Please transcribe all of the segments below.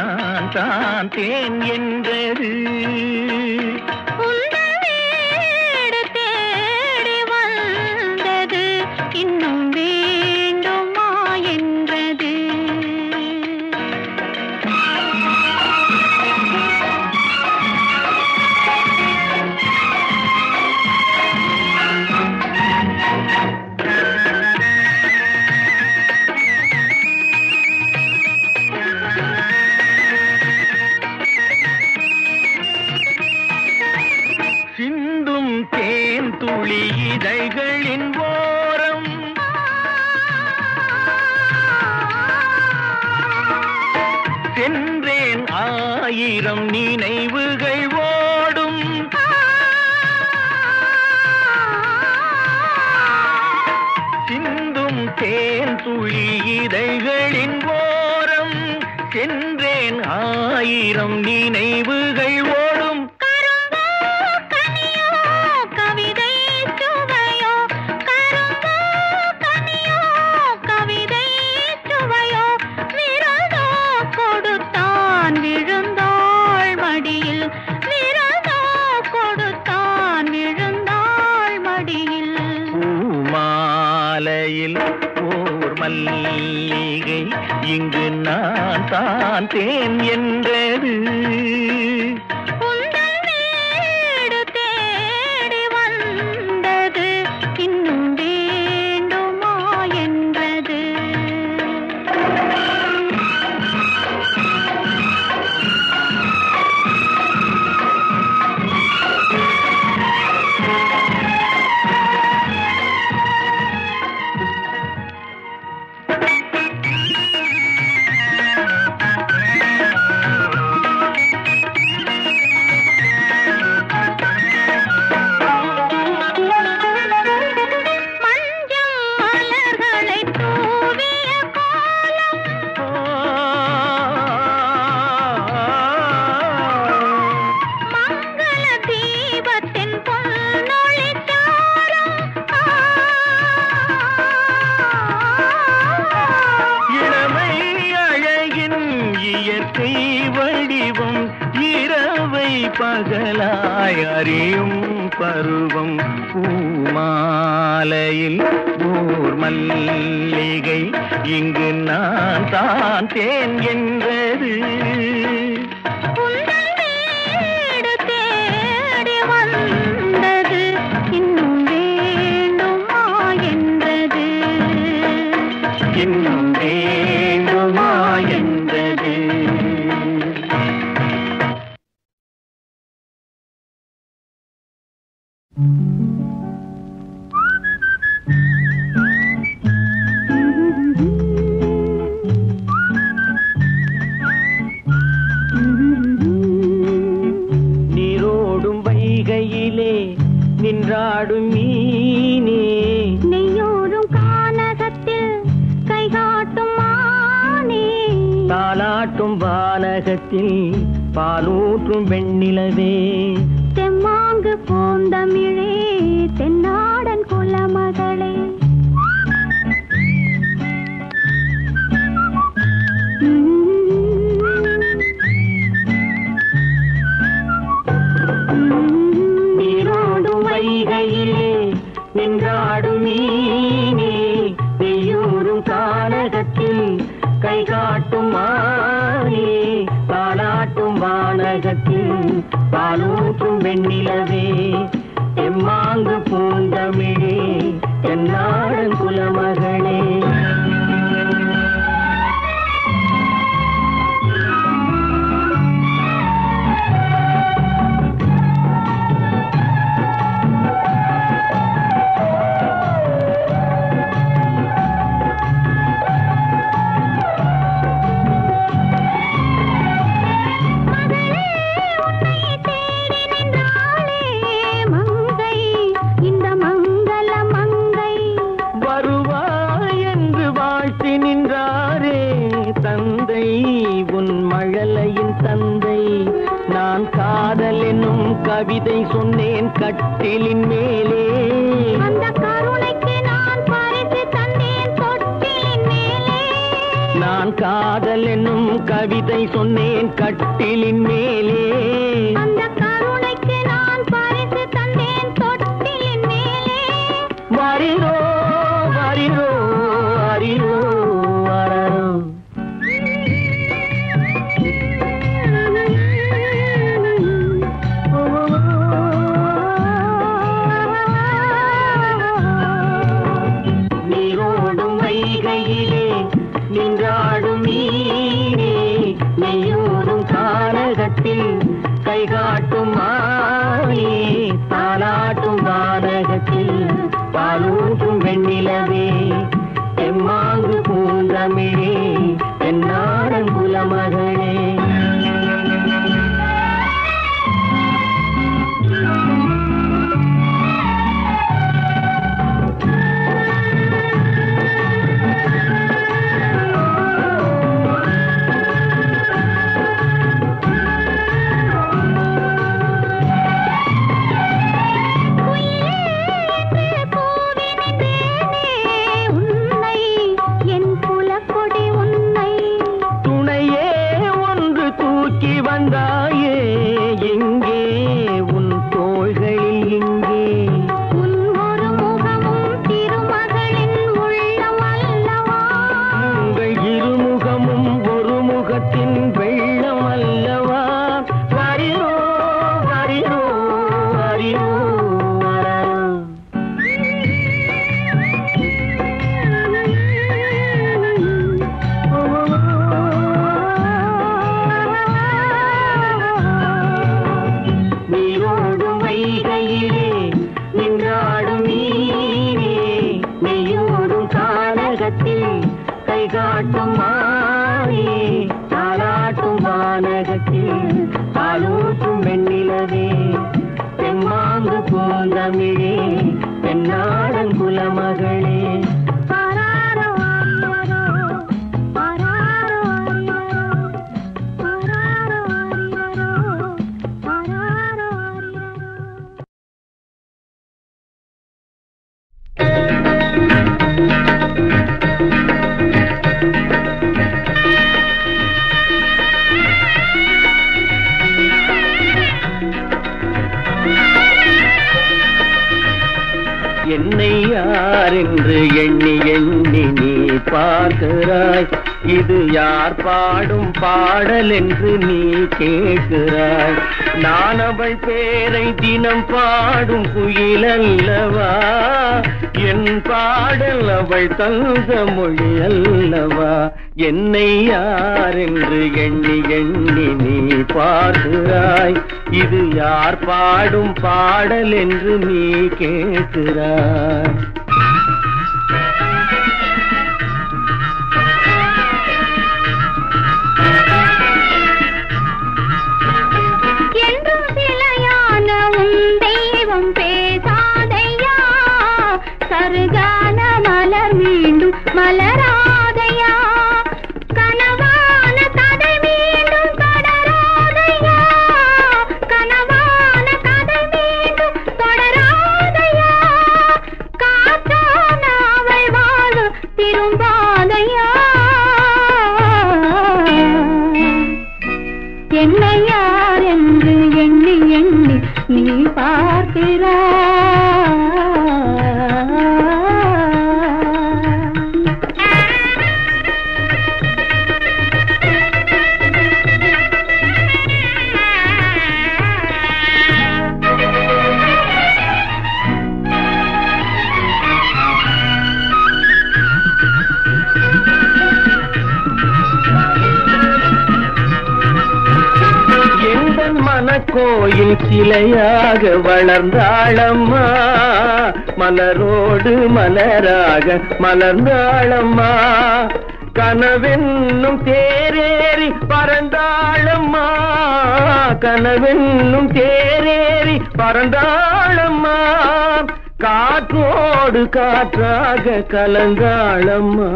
நான் தான் தேன் என்றது உந்தன் வீடு தேடி வந்தது இன்னும் வேண்டுமா என்றது சிந்தும் தேன் துளி இதழ்களின் ஓரம் சென்றேன் ஆயிரம் நினைவுகள் ஓடும் சிந்தும் தேன் துளி இதழ்களின் ஓரம் சென்றேன் ஆயிரம் நினைவுகள் ஓடும் கரும்போ கனியோ கவிதை சுவையோ கரும்போ கனியோ கவிதை சுவையோ விரதோ கொடுத்தான் விழுந்தாள் மடியில் விரதோ கொடுத்தான் விழுந்தாள் மடியில் பூமாலையில் ஓர் மல்லிகை இங்கு நான் தான் தேன் என்றது உந்தன் வீடு தேடி வந்தது இன்னும் வேண்டுமா என்றது மஞ்சள் மலர்களை தூவிய கோலம் மங்கள தீபத்தின் பொன்னொளி சாரம் இளமை அழகின் இயற்கை வடிவம் இரவை பகலாய் அறியும் பருவம் பூமாலையில் ஓர் மல்லிகை இங்கு நான் தான் தேன் என்றது உந்தன் வீடு தேடி வந்தது இன்னும் வேண்டுமா என்றது இன்னும் வேண்டுமா என்றது நீரோடும் வைகையிலே நின்றாடும் மீனே நெய்யோரும் கானகத்தில் கைகாட்டும் மானே தாலாட்டும் வானகத்தில் பாலூற்றும் வெண்ணிலவே தெம்மாங்கு பூந்தமிழே தென்னாடன் குலமகளே நீரோடும் வைகையிலே நின்றாடும் மீனே நெய்யூரும் கானகத்தில் கை காட்டும் மானே தாலாட்டும் வானகத்தில் பாலூற்றும் வெண்ணிலவே எம்மாங்கு பூந்தமிழே தென்னாடன் குலமகளே மகளே உன்னை தேடி நின்றாளே மங்கை இந்த மங்கள மங்கை வருவாய் என்று வாழ்த்தி நின்றாரே தந்தை உன் மழலையின் தந்தை நான் காதல் என்னும் கவிதை சொன்னேன் கட்டிலின் மேலே அந்த கருணைக்கு நான் பரிசு தந்தேன் தொட்டிலின் மேலே நான் காதல் என்னும் கவி கவிதை சொன்னேன் கட்டிலின் மேலே அந்த கருணைக்கு நான் பரிசு தந்தேன் தொட்டிலின் மேலே வாரிரோ வாரிரோ வாரிரோ வாரரோ நீரோடும் வைகையிலே நின்றாடும் மீனே நெய்யோடும் கானகத்தில் கைகாட்டும் மானே தாலாட்டும் வானகத்தில் பாலூட்டும் வெண்ணிலவே எம்மாங்கு பூந்தமிழே என்னாடன் குலமகளே உன்னை என் குலக்கொடி உன்னை துணையே ஒன்று தூக்கி வந்தாயே எங்கே உன் தோள்களில் இங்கே உன் ஒரு முகமும் திருமகளின் உள்ளம் அல்லவா உங்கள் இருமுகமும் ஒரு முகத்தின் வெள்ளம் அல்லவா வரிரோ வரிரோ வரிரோ வரரோ. நீரோடும் வைகையிலே நின்றாடும் நீரே நெய்யோடும் கானகத்தில் கைகாட்டும் மானே தாளாட்டும் வானகத்தில் பாலூட்டும் வெண்ணிலவே தெம்மாங்கு பூந்தமிழே தென்னாடன் குலமகளே ஆராரோ ஆரிரரோ, ஆராரோ ஆரிரரோ, ஆராரோ ஆரிரரோ, ஆராரோ ஆரிரரோ. என்னை யார் என்று எண்ணி எண்ணி நீ பார்க்கிறாய் இது யார் பாடும் பாடல் என்று நீ கேட்கிறாய் நான் அவள் பேரை தினம் பாடும் குயில் அல்லவா என் பாடல் அவள் தந்த மொழி அல்லவா என்னை யார் என்று எண்ணி எண்ணி நீ பார்க்கிறாய் இது யார் பாடும் பாடல் என்று நீ கேட்கிறாய் என்றும் சிலையான உன் தெய்வம் பேசாதையா சருகான மலர் மீண்டும் மலராதையா கனவான கதை மீண்டும் தொடராதையா கனவான கதை மீண்டும் தொடராதையா காற்றான அவள் வாழ்வு திரும்பாதையா என்னை யார் என்று எண்ணி எண்ணி நீ பார்க்கிறாய் எங்கள் மனக்கோயில் சிலையாக வளர்ந்தாளம்மா மலரோடு மலராக மலர்ந்தாளம்மா கனவென்னும் தேரேறி பறந்தாளம்மா கனவென்னும் தேரேறி பறந்தாளம்மா காற்றோடு காற்றாக கலந்தாளம்மா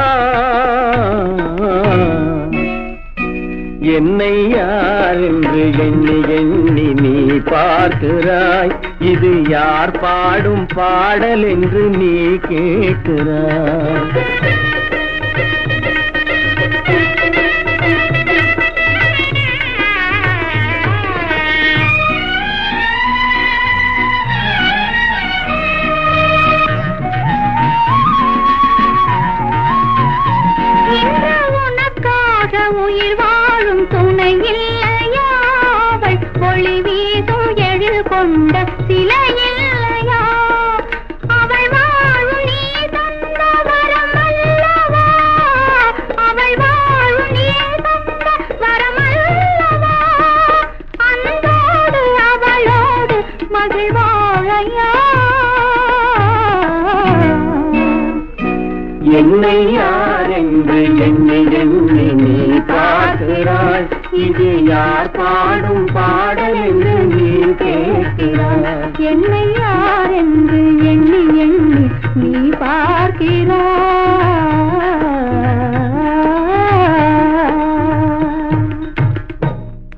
என்னை யார் என்று எண்ணி எண்ணி நீ பார்க்கிறாய் இது யார் பாடும் பாடல் என்று நீ கேட்கிறாய் இல்லையா அவள் ஒளி வீசும் எழில் கொண்ட சிலை இல்லையா அவள் வாழும் நீ தந்த வரம் அல்லவா அவள் வாழும் நீ தந்த வரம் அல்லவா அன்போடு அவளோடு மகிழ்வாழையா என்னை யார் என்று எண்ணி எண்ணி நீ பார்க்கிறாய் இது யார் பாடும் பாடல் என்று நீ கேட்கிறாய் என்னை யார் என்று எண்ணி எண்ணி நீ பார்க்கிறாய்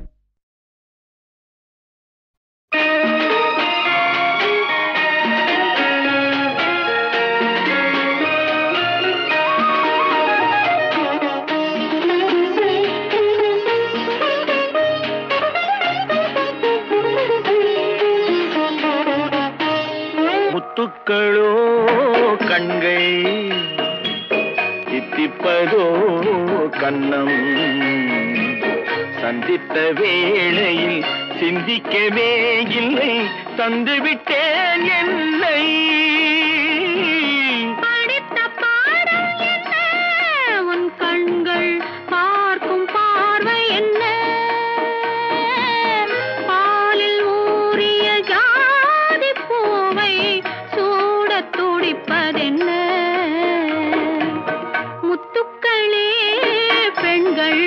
முத்துக்களோ கண்கள் தித்திப்பதோ கண்ணம் சந்தித்த வேளையில் சிந்திக்கவே இல்லை தந்துவிட்டேன் என்னை படித்த பாடம் என்ன உன் கண்கள் பார்க்கும் பார்வை என்ன பாலில் ஊறிய ஜாதி பூவை சூடத் துடிப்பதென்ன முத்துக்களே பெண்கள்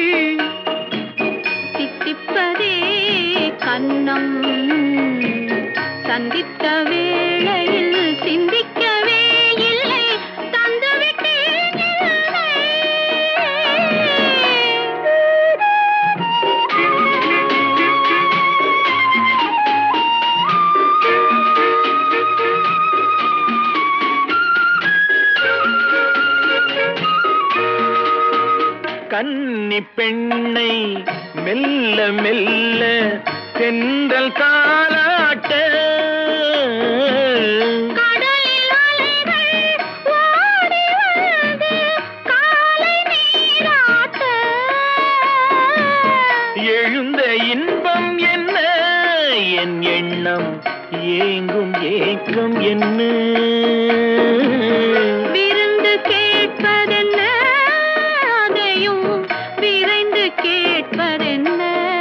தித்திப்பதே கன்னம் சந்தித்த வேளையில் சிந்திக்கவே இல்லை தந்துவிட்டேன் இல்லை. கன்னி பெண்ணை மெல்ல மெல்ல தென்றல் தாளாட்ட கடலில் அலைகள் ஓடி வந்து காலை நீராட்ட எழுந்த இன்பம் என்ன என் எண்ணம் ஏங்கும் ஏக்கம் என்ன விருந்து கேட்பதென்ன அதையும் விரைந்து கேட்பதென்ன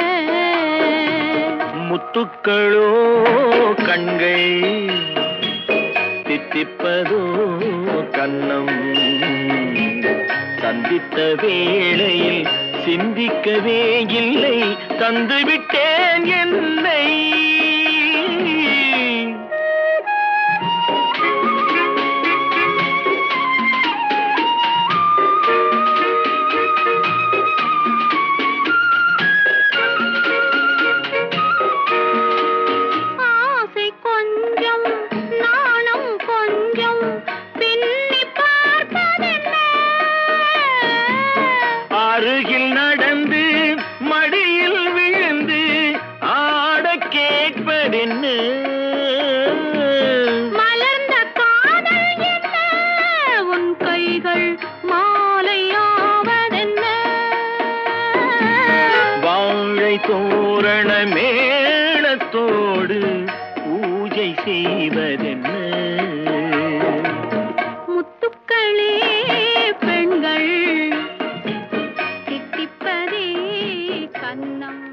முத்துக்களோ கண்கள் தித்திப்பதோ கண்ணம் சந்தித்த வேளையில் சிந்திக்கவே இல்லை தந்துவிட்டேன் என்னை ஆசை கொஞ்சம் நாணம் கொஞ்சம் பின்னி பார்ப்பதென்ன அருகில் நடந்து மடியில் விழுந்து ஆட கேட்பதென்ன மலர்ந்த காதல் என்ன உன் கைகள் மாலையாவதென்ன வாழை தோரண மேளத்தோடு பூஜை செய்வதென்ன முத்துக்களே பெண்கள் தித்திப்பதே கன்னம்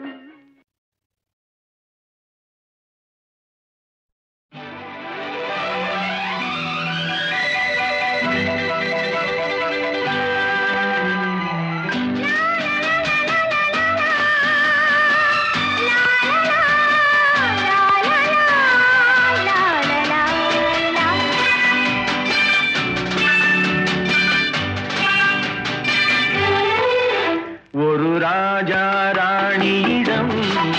ஒரு ராஜா ராணியிடம்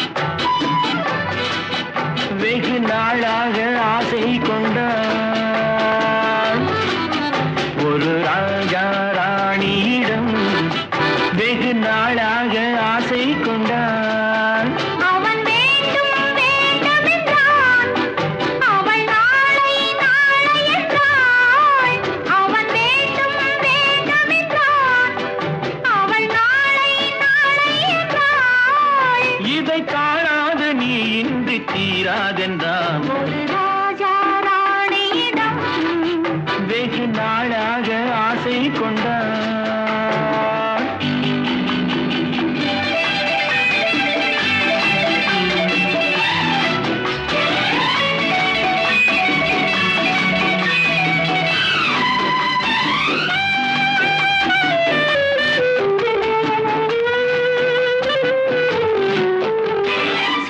வெகு நாளாக ஆசை கொண்டான் ஒரு ராஜா ராணியிடம் வெகு நாளாக ஆசை கொண்டான் அவன் வேண்டும் வேண்டும் என்றான் அவள் நாளை நாளை என்றாள் அவன் வேண்டும் வேண்டும் என்றான் அவள் நாளை நாளை என்றாள்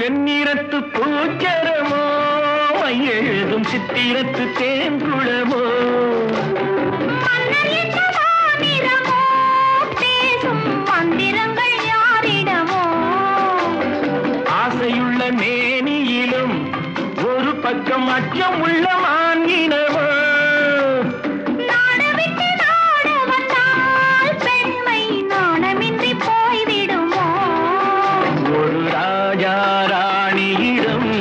செந்நிறத்து பூச்சரமோ எழுதும் சித்திரத்து தேங்குளமோ மன்னர் என்ற மாநிறமோ பேசும் மந்திரங்கள் யாரிடமோ ஆசையுள்ள மேனியிலும் ஒரு பக்கம் அச்சம் உள்ள மான்கினமோ நாடு விட்டு நாடு வந்தால் பெண்மை நாணமின்றி போய்விடுமோ ஒரு ராஜா ராணியிடம்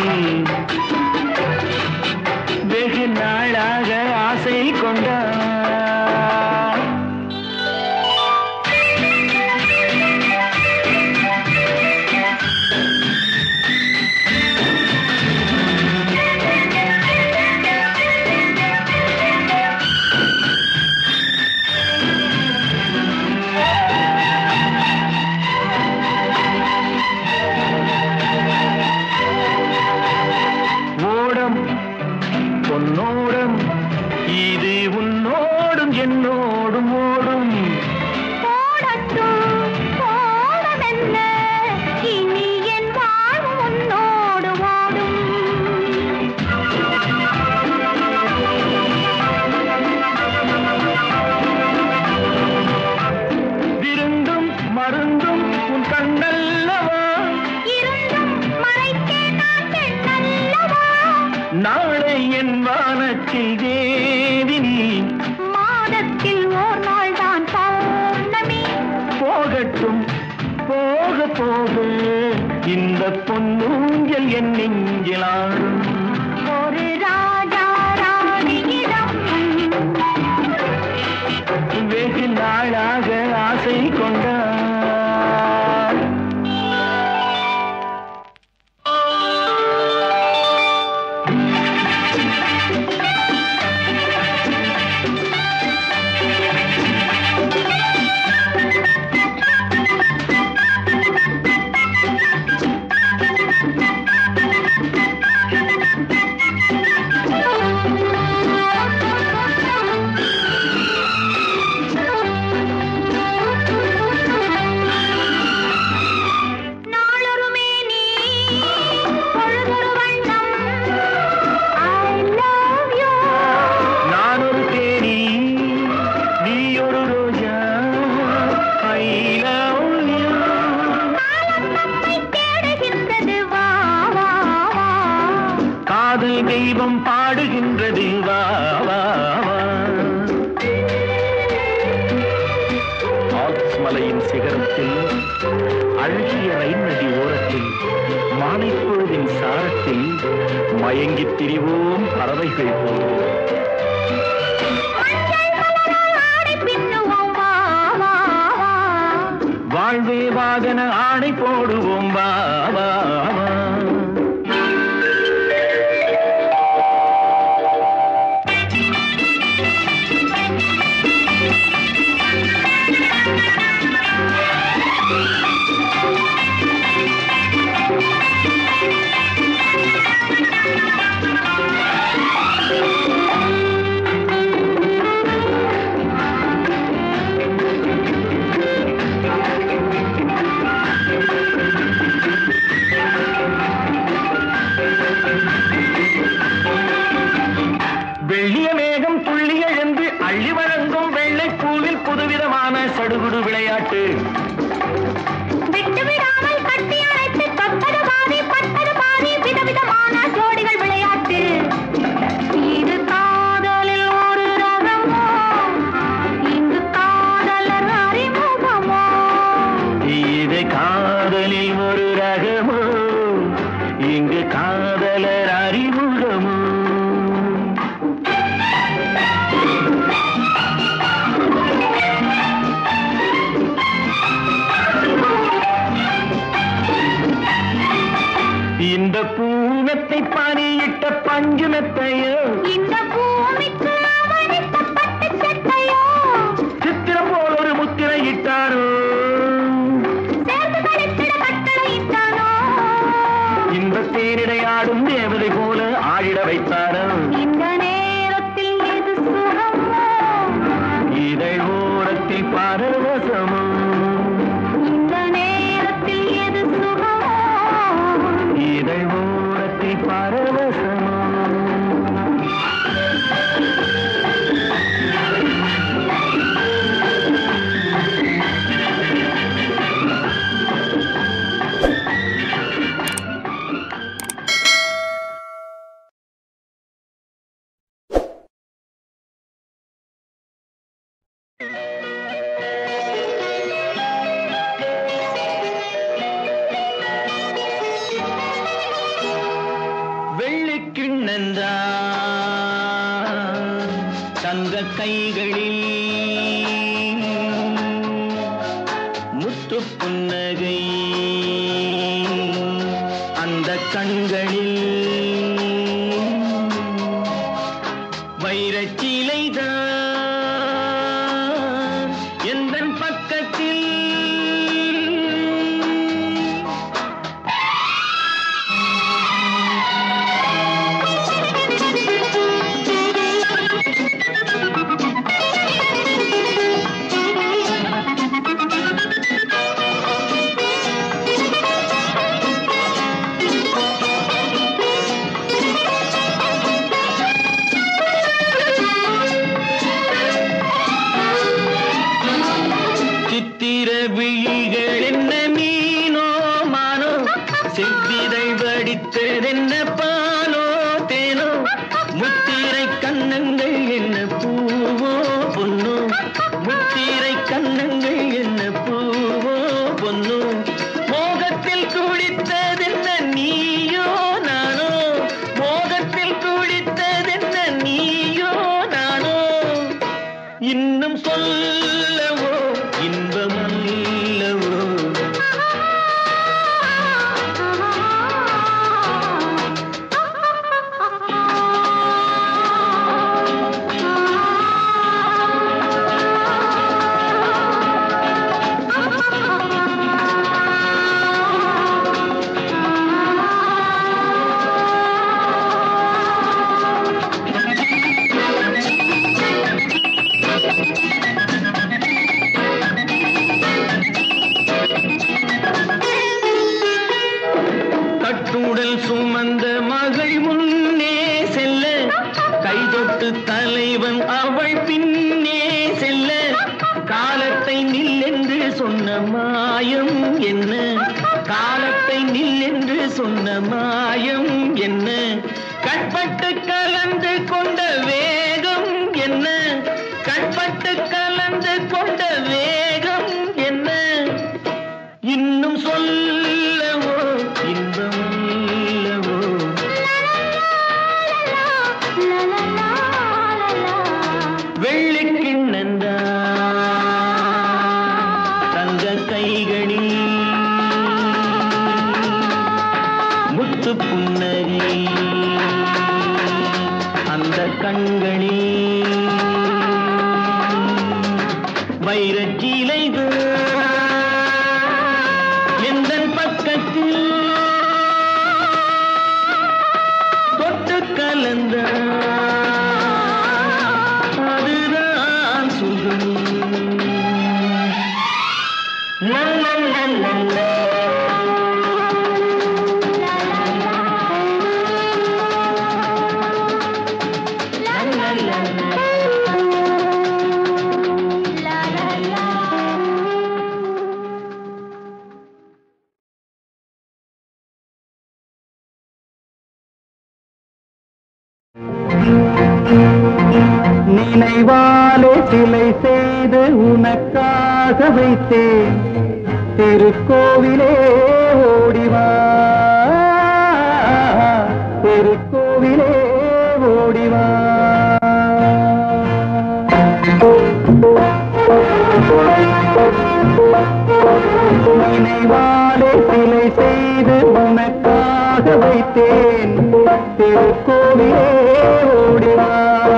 வெகு நாளாக ஆசை கொண்டார் ஓடம் பொன்னோடம் இது உன்னோடும் என்னோடும் ஓடும் போடட்டும் போடமென்ன இனி என் வாழ்வு உன்னோடு ஓடும் விருந்தும் மருந்தும் உன் கண்ணல்லவா இருந்தும் மறைத்தே நான் பெண்ணல்லவா நாளை என் வானத்தில் தேவினி மாதத்தில் ஓர் நாள் தான் பௌர்ணமி போகட்டும் போக போக இந்த பொன்னூஞ்சல் என் நெஞ்சிலாடும் ஒரு ராஜா ராணியிடம் வெகு நாளாக ஆசை கொண்டார் நாளொரு மேனி பொழுதொரு வண்ணம் I love you நான் ஒரு தேனி நீ ஒரு ரோஜா I love you. காலம் நம்மை தேடுகின்றது வா வா வா காதல் தெய்வம் பாடுகின்றது வா வா வா ஆல்ப்ஸ் மலையின் சிகரத்தில் அழகிய ரயில் நதி ஓரத்தில் மாலைப்பொழுதின் சாரத்தில் மயங்கித் திரிவோம் பறவைகள் போல் மஞ்சள் மலரால் ஆடை பின்னுவோம் வா வா வா வாழ்வே வாகன ஆணை போடுவோம் வா வா வா வெள்ளிய மேகம் துள்ளி எழுந்து அள்ளி வழங்கும் வெள்ளை பூவில் புதுவிதமான சடுகுடு விளையாட்டு விட்டு விடாமல் கட்டி அணைத்து தொட்டது பாதி பட்டது பாதி விதவிதமான ஜோடிகள் விளையாட்டு இது காதலில் ஒரு ரகமோ இங்கு காதலர் அறிமுகமோ இது காதலில் ஒரு ரகமோ இங்கு காதலர் அறிமுகமோ இந்த பூனத்தை பணியிட்ட பஞ்சு மெத்தையோ இந்த பூமிக்கு அவனித்த பட்டு சட்டையோ சித்திரம் போல் ஒரு முத்திரை இட்டாரோ சேர்ந்து கழித்திட கட்டளையிட்டானோ இந்த தேனிடையாடும் தேவதை போல ஆடிட வைத்தாரோ இந்த நேரத்தில் எது சுகமோ இதழ் ஓரத்தில் பரவசமோ இந்த நேரத்தில் எது சுகமோ இது கிண்ணந்தா தங்க கைகளில் முத்து புன்னகை அந்த கண்களில் வைரச்சிலைதான் எந்த பக்கத்தில் சித்திர விழிகள் என்ன மீனோ மானோ செவ்விதழ் வடித்ததென்ன பாலோ தேனோ முத்திரை கண்ணங்கள் என்ன பூவோ பொன்னோ முத்திரை கண்ணங்கள் என்ன பூவோ பொன்னோ மோகத்தில் குடித்ததென்ன நீயோ நானோ மோகத்தில் குடித்ததென்ன நீயோ நானோ இன்னும் சொல்லவோ இன்பமல்லவோ கட்டுடல் சுமந்த மகள் முன்னே செல்ல கைதொட்டு தலைவன் அவள் பின்னே செல்ல காலத்தை நில்லென்று சொன்ன மாயம் என்ன காலத்தை நில்லென்று சொன்ன மாயம் என்ன கட்பட்டு கலந்து கொண்ட வேகம் என்ன கட்பட்டு கலந்து கொண்ட வேகம் என்ன இன்னும் சொல்லவோ இன்பமல்லவோ வெள்ளிக்கிண்ணந்தா தங்க கைகளில் முத்து புன்னகை அந்த கண்களில் வைரச்சீலைகள் எந்த பக்கத்தில் தொட்டு கலந்த அதுதான் சுகம் லல்லல்லல்லல்ல. நினைவாலே சிலை செய்து உனக்காக வைத்தேன் திருக்கோவிலே ஓடிவா திருக்கோவிலே ஓடிவா நினைவாலே சிலை செய்து உனக்காக வைத்தேன் திருக்கோவிலே ஓடிவா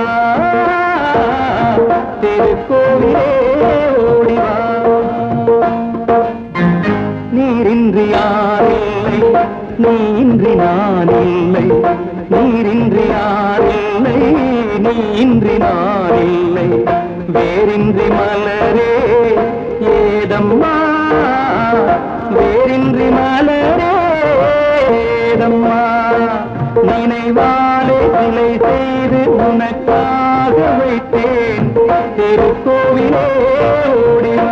திருக்கோவிலே ஓடிவா நீரின்றி யாரில்லை நீ இன்றி நான் இல்லை நீரின்றி யாரில்லை நீ இன்றி நான் இல்லை வேரின்றி மலரே ஏதம்மா வேரின்றி மலரே ஏதம்மா நினைவாலே சிலை செய்து உனக்காக வைத்தேன் திருக்கோவிலே ஓடிவா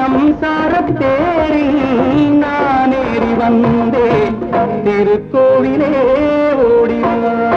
சம்சாரத்தேரில் நான் ஏறி வந்தேன் திருக்கோவிலே ஓடிவா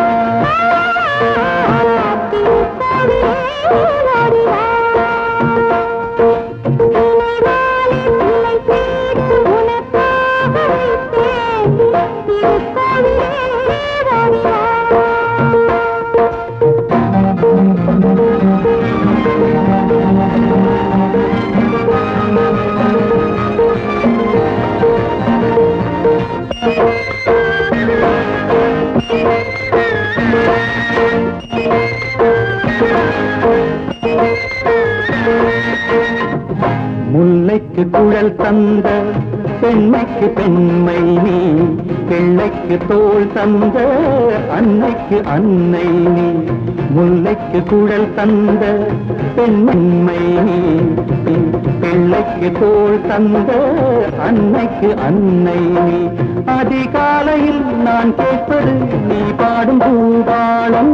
முல்லைக்கு குழல் தந்த பெண்மைக்கு பெண்மை நீ பிள்ளைக்கு தோள் தந்த அன்னைக்கு அன்னை நீ முல்லைக்கு குழல் தந்த பெண்மை நீ பிள்ளைக்கு தோள் தந்த அன்னைக்கு அன்னை நீ அதிகாலையில் நான் கேட்பது நீ பாடும் பூபாளம்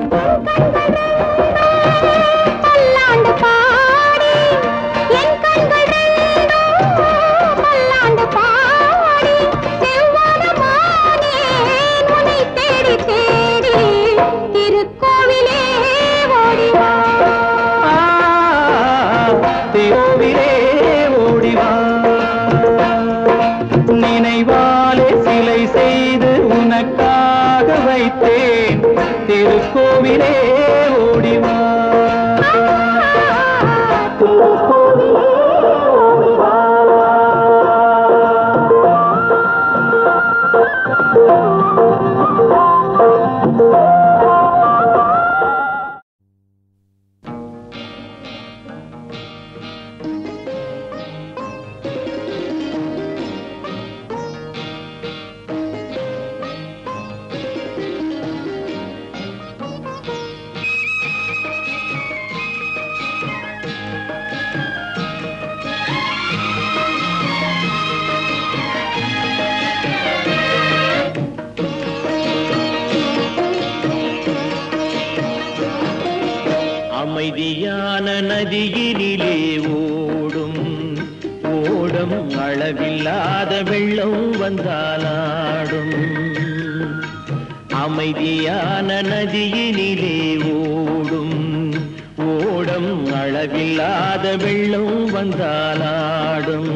பல்லாண்டு பாடி என் கண்கள் ரெண்டும் பல்லாண்டு பாடி செவ்வானமானே உன்னை தேடி தேடி திருக்கோவிலே ஓடிவா தேவிலே ஓடிவா நினைவாலே சிலை செய்து உனக்காக வைத்தேன் திருக்கோவிலே ஓடிவா திருக்கோவிலே ஓடிவா அமைதியான நதியினிலே ஓடும் ஓடும் அளவில்லாத வெள்ளம் வந்தாலாடும் அமைதியான நதியினிலே ஓடும் ஓடம் அளவில்லாத வெள்ளம் வந்தாலாடும்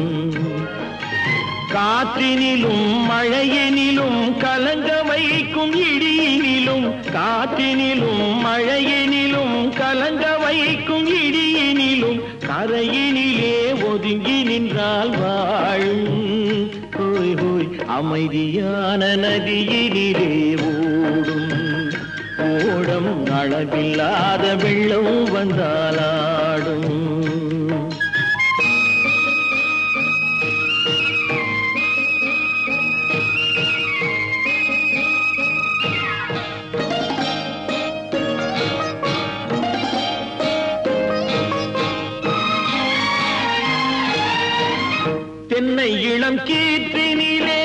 காற்றினிலும் மழையினிலும் கலங்க வைக்கும் இடியினிலும் காற்றினிலும் மழையினிலும் கலங்க வைக்கும் இடியினிலும் கரையினிலே ஒதுங்கி நின்றால் வாழும் ஹோய் ஹோய் அமைதியான நதியினிலே ஓடும் ஓடம் அளவில்லாத வெள்ளம் வந்தாலாடும் தென்னை இளம் கீற்றினிலே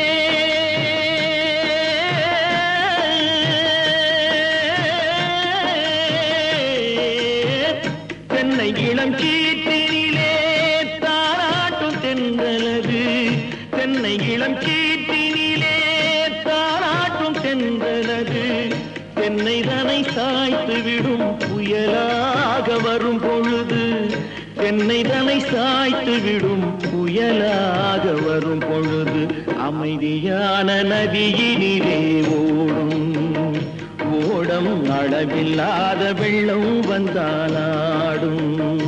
தென்னை இளம் கீற்றினிலே தாராட்டும் தென்றலது தென்னை இளம் கீற்றினிலே தாராட்டும் தென்றலது தென்னை தனை சாய்த்து விடும் புயலாக வரும் பொழுது தென்னை தனை சாய்த்து விடும் புயலாக வரும் பொழுது அமைதியான நதியினிலே ஓடும் ஓடம் அளவில்லாத வெள்ளம் வந்தாலாடும்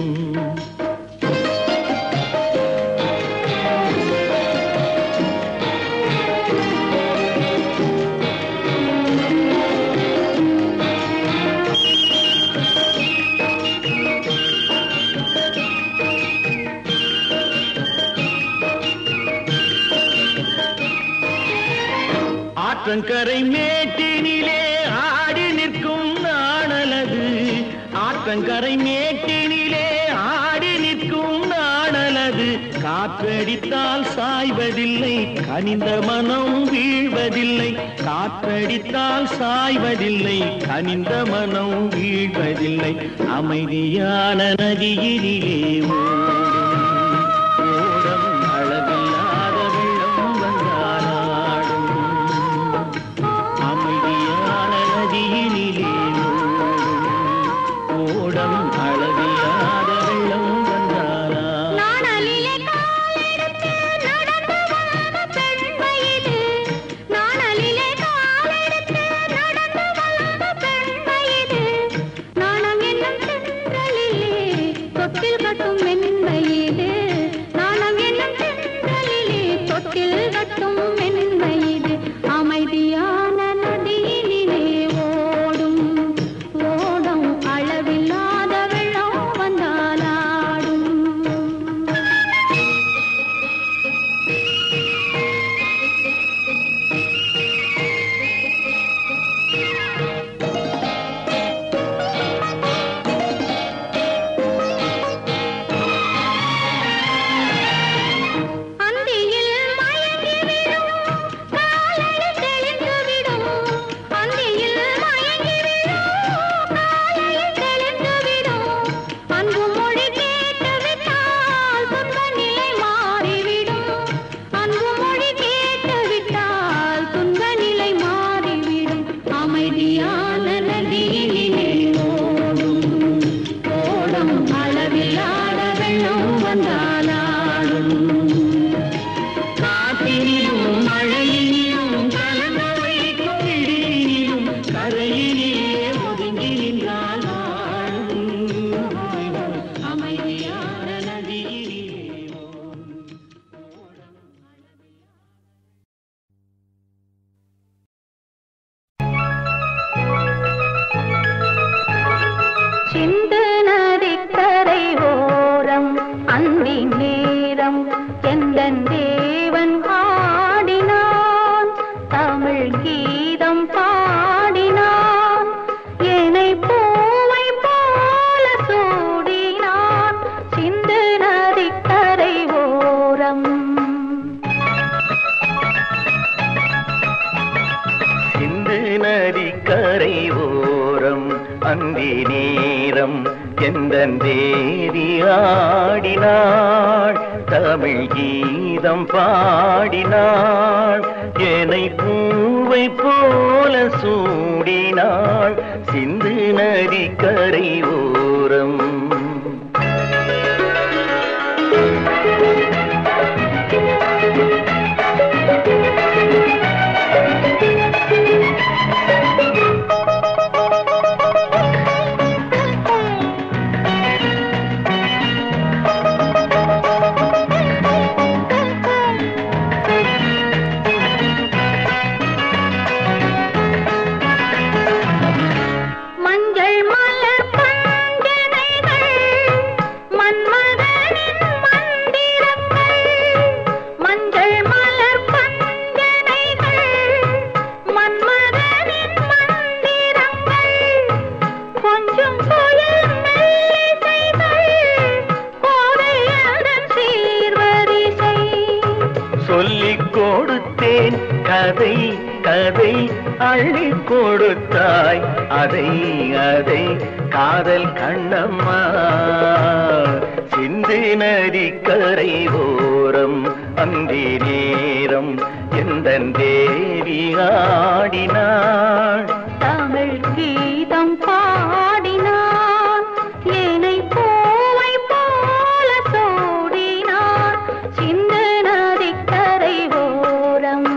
ஆற்றங்கரை மேட்டினிலே ஆடி நிற்கும் நாணலது ஆற்றங்கரை மேட்டினிலே ஆடி நிற்கும் நாணலது காற்றடித்தால் சாய்வதில்லை கனிந்த மனம் வீழ்வதில்லை காற்றடித்தால் சாய்வதில்லை கனிந்த மனம் வீழ்வதில்லை அமைதியான நதியினிலே ஓடும் வந்தாலாடும் காற்றினிலும் மழையினிலும் கலந்து வைக்கும் இடியினிலும் கரையிலே ஒதுங்கி நின்றால் வாழும் அமைதியான நதியிலே சிந்து நதிக்கரை ஓரம் அந்தி நேரம் எந்தன் தேவன் ஆடினான் தமிழ் கீதம் பாடினான் என்னை பூவை போல சூடினான் சிந்து நதிக்கரை ஓரம் சிந்து நதிக்கரை ஓரம் அந்தி நேரம் எந்த தேவி ஆடினாள் தமிழ் கீதம் பாடினாள் என்னை பூவை போல சூடினாள் சிந்து நதிக்கரை ஓரம் மஞ்சள் மலர் பஞ்சனைகள் மன்மதனின் மந்திரங்கள் மஞ்சள் மலர் பஞ்சனைகள் மன்மதனின் மந்திரங்கள் கொஞ்சம் புயல் மெல்லிசைகள் கோதையதன் சீர்வரிசை சொல்லிக் கொடுத்தேன் கதை கதை அள்ளி கொடுத்தாய் அதை அதை காதல் கண்ணம்மா சிந்து நதிக்கரை ஓரம் அந்தி நேரம் எந்த தேவி ஆடினாள் தமிழ் கீதம் பாடினான் ஏனை பூவை போல சூடினான் சிந்து நதிக்கரை ஓரம்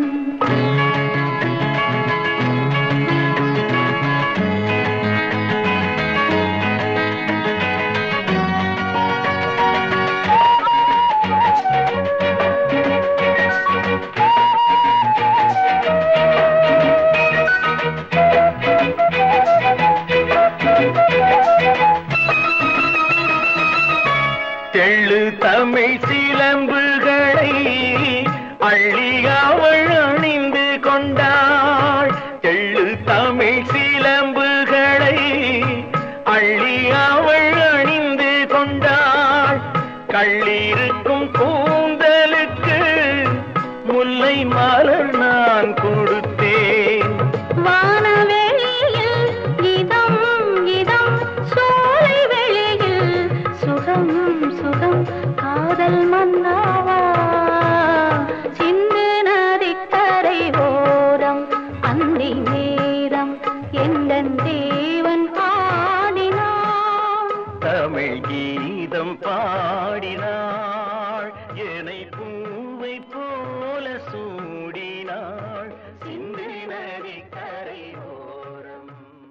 தெள்ளு தமிழ் சிலம்புகளை அள்ளி அவள் அணிந்து கொண்டாள் தெள்ளு தமிழ் சிலம்புகளை அள்ளி அவள் அணிந்து கொண்டாள் கள்ளிருக்கும் கூந்தலுக்கு முல்லை மலர் நான் கொடுத்தேன் வானவெளியில் இதம் இதம் சோலை வெளியில் சுகம் சுகம் காதல் மன்னாவா சிந்து நதிக்கரை ஓரம் அந்தி நேரம் எந்தன் தேவன் ஆடினான் தமிழ் கீதம் பாடினாள் என்னை பூவை போல சூடினாள் சிந்து நதி கரை ஓரம்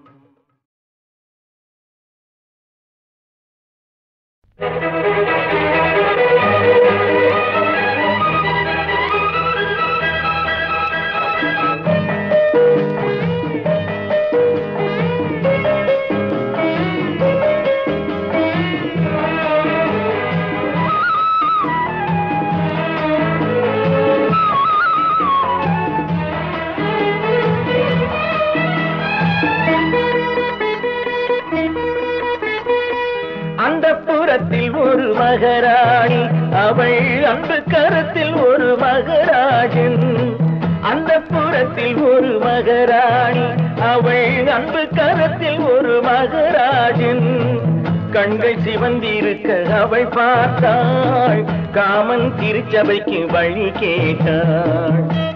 அந்த புறத்தில் ஒரு மகராணி அவள் அன்பு கரத்தில் ஒரு மகராஜன் அந்த புறத்தில் ஒரு மகராணி அவள் அன்பு கரத்தில் ஒரு மகராஜன் கண்கள் சிவந்திருக்க அவள் பார்த்தாள் காமன் திருச்சபைக்கு வழி கேட்டாள்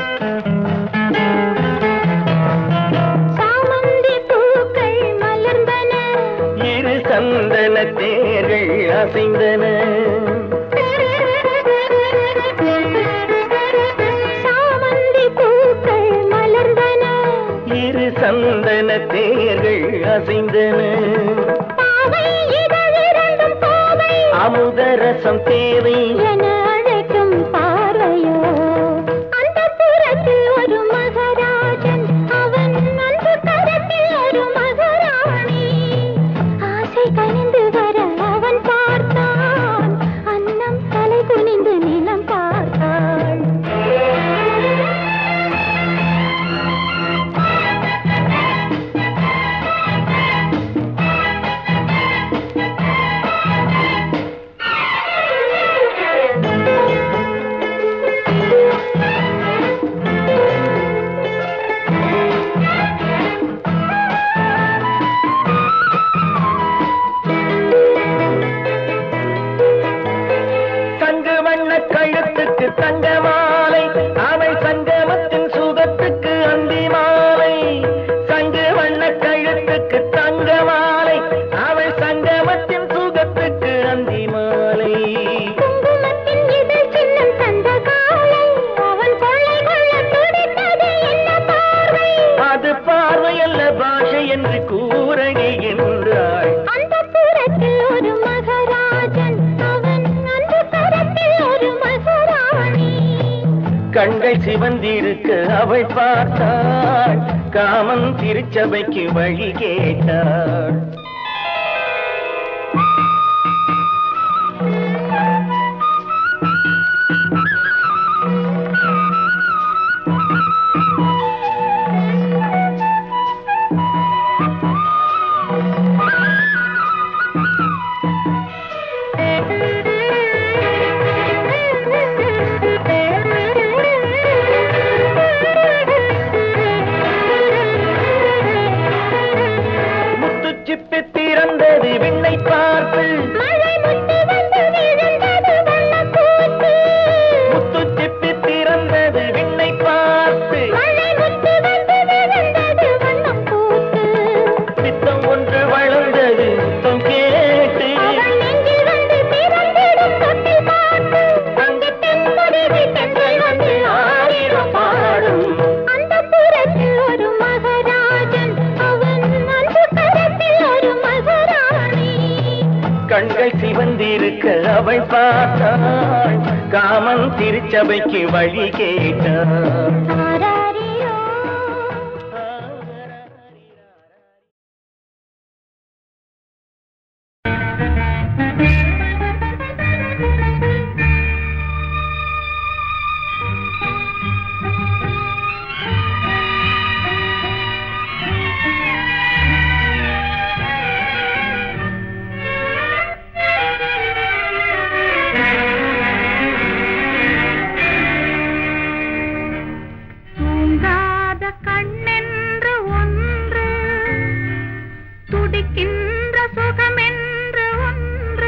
சாமந்தி பூக்கள் மலர்ந்தன இரு சந்தன தேர்கள் அசைந்தன அசைந்தன பாவை இதழிரண்டும் கோவை அமுதரசம் தேவை என அழைக்கும் பார்வையோ அந்த புறத்தில் ஒரு மகராஜன் அவன் அன்பு கரத்தில் ஒரு மகராணி ஆசை கனிந்து வர அவன் பார்த்தான் அன்னம் தலை குனிந்து நிலம் பார்த்தாள் தங்கு வண்ண கழுத்துக்கு தங்க மாலை அவள் சங்கமத்தின் சுகத்துக்கு அந்தி மாலை சங்கு வண்ண கழுத்துக்கு தங்க மாலை அவள் சங்கமத்தின் சுகத்துக்கு அந்தி மாலை குங்குமத்தின் இதழ் சின்னம் தந்த காலை அவன் கொள்ளை கொள்ள துடித்தது என்ன பார்வை அது பார்வையல்ல பாஷை என்று கூறகை என்றாள் அந்த புறத்தில் ஒரு மகராஜன் அவன் அந்த புறத்தில் ஒரு மகராணி கண்கள் சிவந்திருக்க அவள் பார்த்தாள் காமன் திருச்சபைக்கு வழி கேட்டாள் முத்துச்சிப்பி திறந்தது விண்ணை பார்த்து மழை முட்டி வந்து விழுந்தது வண்ணப்பூத்து முத்துச்சிப்பி திறந்தது விண்ணை பார்த்து மழை முட்டி வந்து விழுந்தது வண்ணப்பூத்து சித்தம் ஒன்று வளர்ந்தது முத்தம் கேட்டு அவள் நெஞ்சில் வந்து பிறந்திடும் தொட்டில் பார்த்து அங்கு தென்படுது தென்றல் வந்து ஆடிடும் பாடும் அந்த புறத்தில் ஒரு மகராஜன் அவன் அந்த கரத்தில் ஒரு மகராணி கண்கள் சிவந்திருக்க அவள் பார்த்தாள் காமன் திருச்சபைக்கு வழி கேட்டாள் ஆராரிரோ தூங்காத கண்ணென்று ஒன்று துடிக்கின்ற சுகமென்று ஒன்று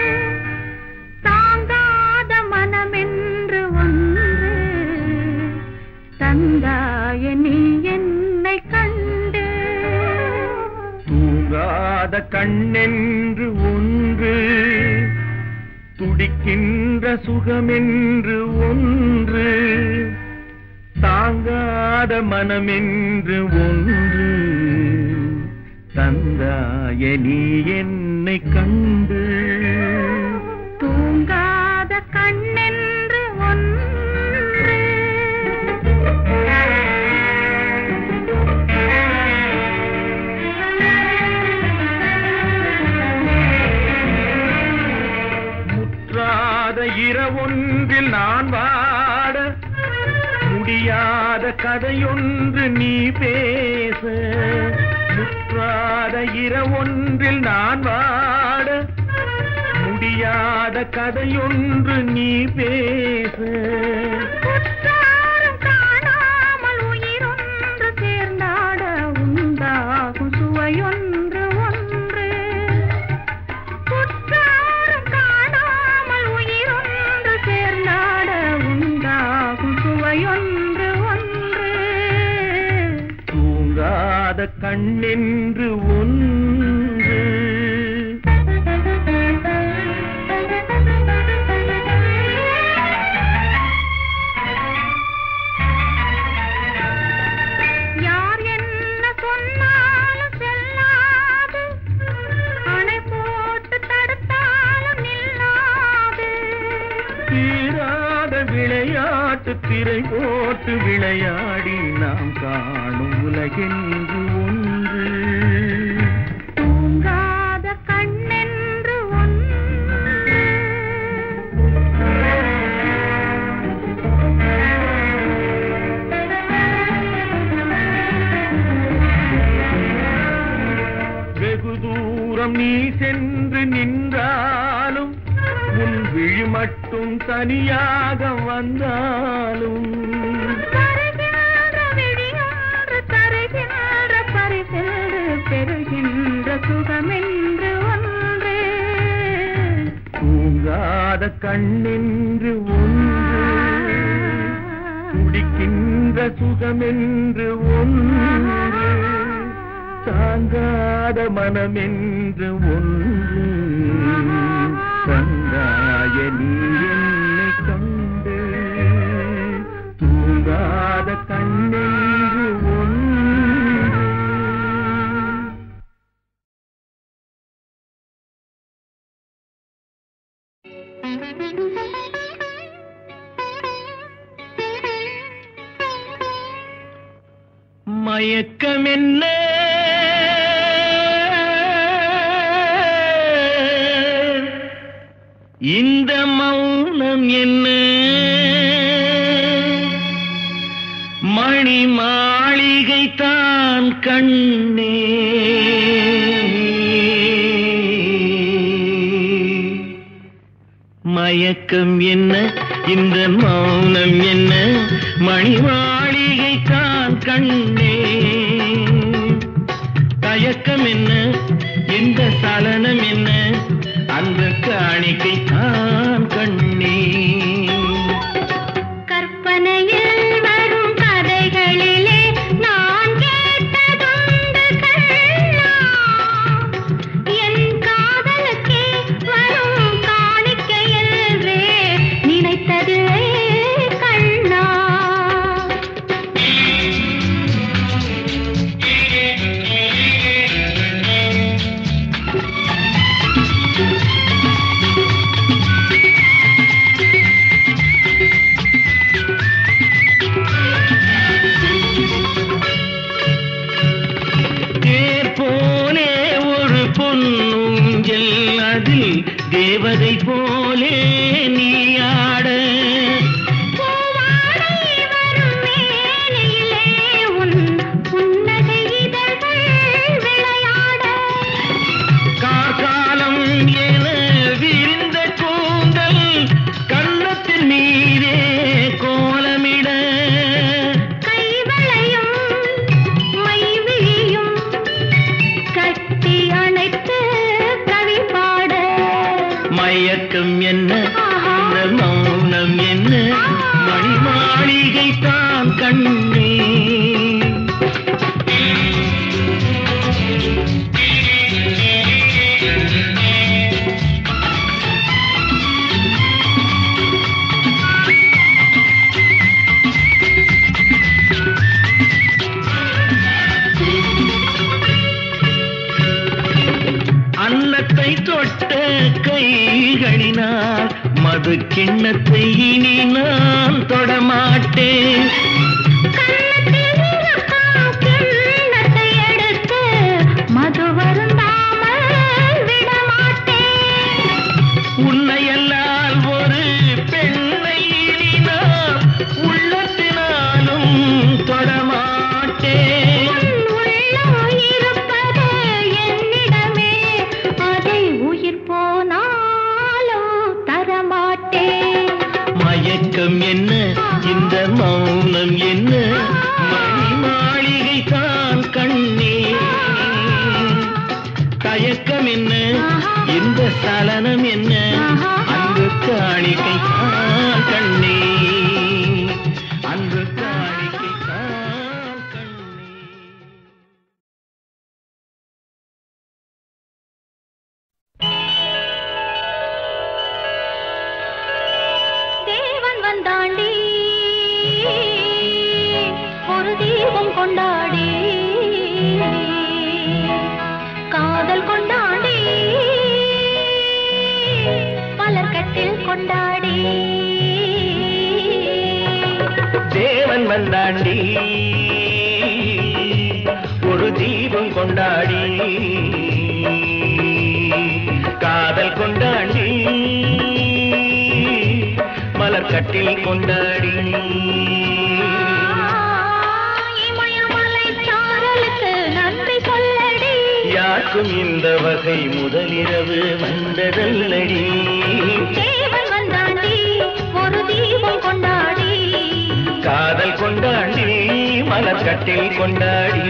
தாங்காத மனமென்று ஒன்று தந்தாய நீ என்னை கண்டு தூங்காத கண்ணென்று ஒன்று துடிக்கின்ற சுகமென்று ஒன்று தாங்காத மனமென்று ஒன்று தந்தாய நீ என்னை கண்டு தூங்காத கண்ணென்று ஒன்று முற்றாத இரவொன்றில் நான் வாட முடியாத கதையொன்று நீ பேச முற்றாத இரவொன்றில் நான் வாட முடியாத கதையொன்று நீ பேச குற்றாலம் காணாமல் உயிரொன்று சேர்ந்தாட உண்டாகும் சுவையொன்று ஒன்று குற்றாலம் காணாமல் உயிரொன்று சேர்ந்தாட உண்டாகும் சுவையொன்று ஒன்று தூங்காத கண்ணென்று ஒன்று யார் என்ன சொன்னாலும் செல்லா தீராத விளையாட்டு திரை போட்டு விளையாடி நாம் காணும் உலகென்று ஒன்று தூங்காத கண்ணென்று ஒன்று வெகு தூரம் நீ சென்று நின்றாலும் உன் விழி மட்டும் தனியாக வந்தாலும் வருகின்ற விழியாறு தருகின்ற பரிசென்று பெறுகின்ற சுகமென்று ஒன்று தூங்காத கண்ணென்று ஒன்று துடிக்கின்ற சுகமென்று ஒன்று தாங்காத மனமென்று ஒன்று கண்டாய நீ என்னை கண்டு தூங்காத கண்ணென்று ஒன்று மயக்கம் என்ன இந்த மௌனம் என்ன மணி மாளிகை தான் கண்ணே மயக்கம் என்ன இந்த மௌனம் என்ன மணி மாளிகை தான் கண்ணே தயக்கம் என்ன இந்த சலனம் என்ன அந்த காணிக்கை தான் கண்ணே கற்பனையில் வரும் கதைகளிலே நான் கேட்டதுண்டு கண்ணா என் காதலுக்கே வரும் காணிக்கை என்றே நினைத்ததில்லை கண்ணா தேர் போலே ஒரு பொன்னூஞ்சல் அதில் தேவதை போலே நீ ஆட பூவாடை வரும் மேனியிலே உன் புன்னகை இதழ்கள் விளையாட கார்காலம் என விரிந்த கூந்தல் கன்னத்தின் மீதே கோலமிட கைவளையும் மைவிழியும் கட்டி அணைத்து கவி பாட மயக்கம் என்ன ஆஹா. இந்த மௌனம் என்ன மணி மாளிகை தான் கண்ணே அன்னத்தை தொட்ட கைகளினால் மது கிண்ணத்தை இனி நான் தொடமாட்டேன் கன்னத்தில் இருக்கும் கிண்ணத்தை எடுத்து மது வருந்தாமல் விடமாட்டேன் உன்னையல்லால் ஒரு பெண்ணை இனி நான் உள்ளத்தினாலும் தொடமாட்டேன் உள்ளம் இருப்பது என்னிடமே அதை உயிர் போனாலும் தரமாட்டேன் மயக்கம் என்ன இந்த மௌனம் என்ன மணி மாளிகை தான் கண்ணே தயக்கம் என்ன இந்த சலனம் என்ன அன்பு காணிக்கை தான் கண்ணே அன்பு காணிக்கை தான் கண்ணே தேவன் வந்தாண்டி ஒரு தீபம் கொண்டாடி காதல் கொண்டாடி பலர் கட்டில் கொண்டாடி தேவன் வந்தாண்டி ஒரு தீபம் கொண்டாடி காதல் கொண்டாடி மலர் கட்டில் கொண்டாடி இமயமலை சாரலுக்கு நன்றி சொல்லடி யாருக்கும் இந்த வகை முதலிரவு வந்ததல்லடி தேவன் வந்தாண்டி ஒரு தீபம் கொண்டாடி காதல் கொண்டாடி மலர் கட்டில் கொண்டாடி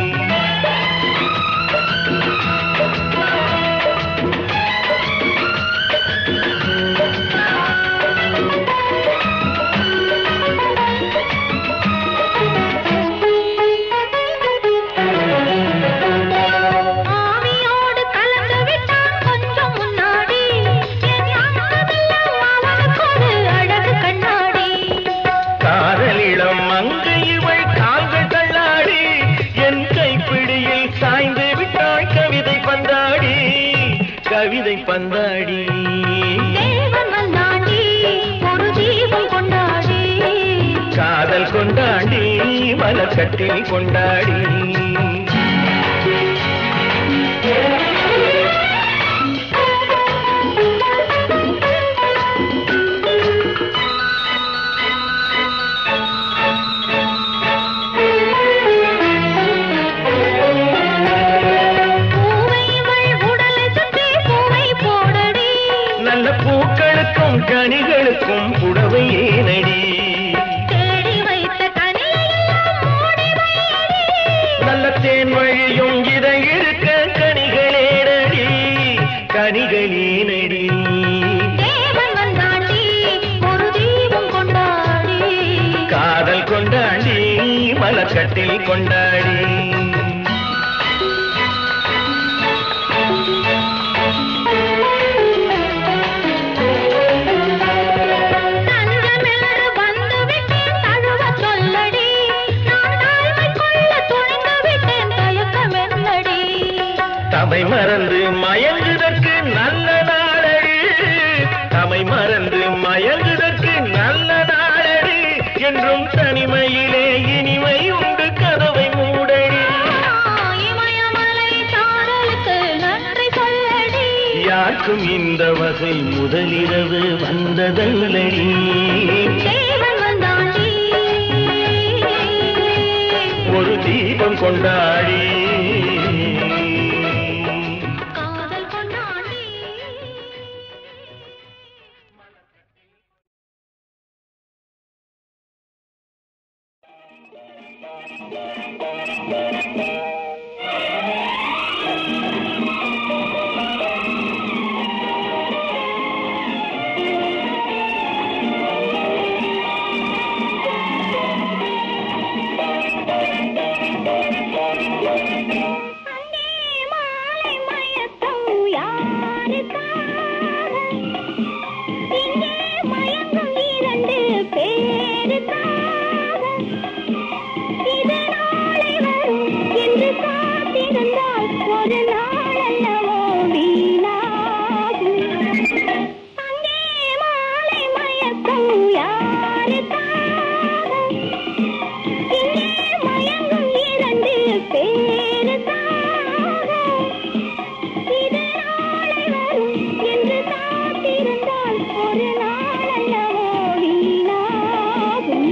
ஆவியோடு கலந்து விட்டான் கொஞ்சம் முன்னாடி என் அங்கமெல்லாம் அவனுக்கொரு அழகு கண்ணாடி காதலிடம் மங்கை இவள் கால்கள் தள்ளாடி என் கைப்பிடியில் சாய்ந்து விட்டாள் கவிதை பந்தாடி கவிதை பந்தாடி தேவன் வந்தாண்டி ஒரு தீபம் கொண்டாடி காதல் கொண்டாடி மலர் கட்டில் கொண்டாடி பூவை இவள் உடலை சுற்றி பூவை போடடி நல்ல பூக்களுக்கும் கனிகளுக்கும் புடவை ஏனடி தேடி வைத்த கனியெல்லாம் மூடி வையடி நல்ல தேன் வழியும் இதை இருக்க கனிகளேனடி கனிகளேனடி தேவன் வந்தாண்டி ஒரு தீபம் கொண்டாடி காதல் கொண்டாடி மலர் கட்டில் கொண்டாடி தஞ்சமென்று வந்து விட்டேன் தழுவ சொல்லடி நான் தாய்மை கொள்ள துணிந்து விட்டேன் தயக்கம் என்னடி தமை மறந்து மயங்குதற்கு நல்ல நாளடி தமை மறந்து மயங்குதற்கு நல்ல நாளடி என்றும் தனிமையிலே இனிமை உண்டு கதவை மூடடி இமயமலை சாரலுக்கு நன்றி சொல்லடி யாருக்கும் இந்த வகை முதலிரவு வந்ததல்லடி தேவன் வந்தாண்டி ஒரு தீபம் கொண்டாடி காதல் கொண்டாடி அண்ணே மாலை மயக்கம் யாருக்காக இங்கே மயங்கும் இரண்டு பேருக்காக இது நாளை வரும் என்று காத்திருந்தால் ஒரு நாள் அல்லவோ வீணாகும் அங்கே மாலை மயக்கம் யாருக்காக இங்கே மயங்கும் இரண்டு பேருக்காக இது நாளை வரும் என்று காத்திருந்தால் ஒரு நாள் அல்லவோ வீணாகும்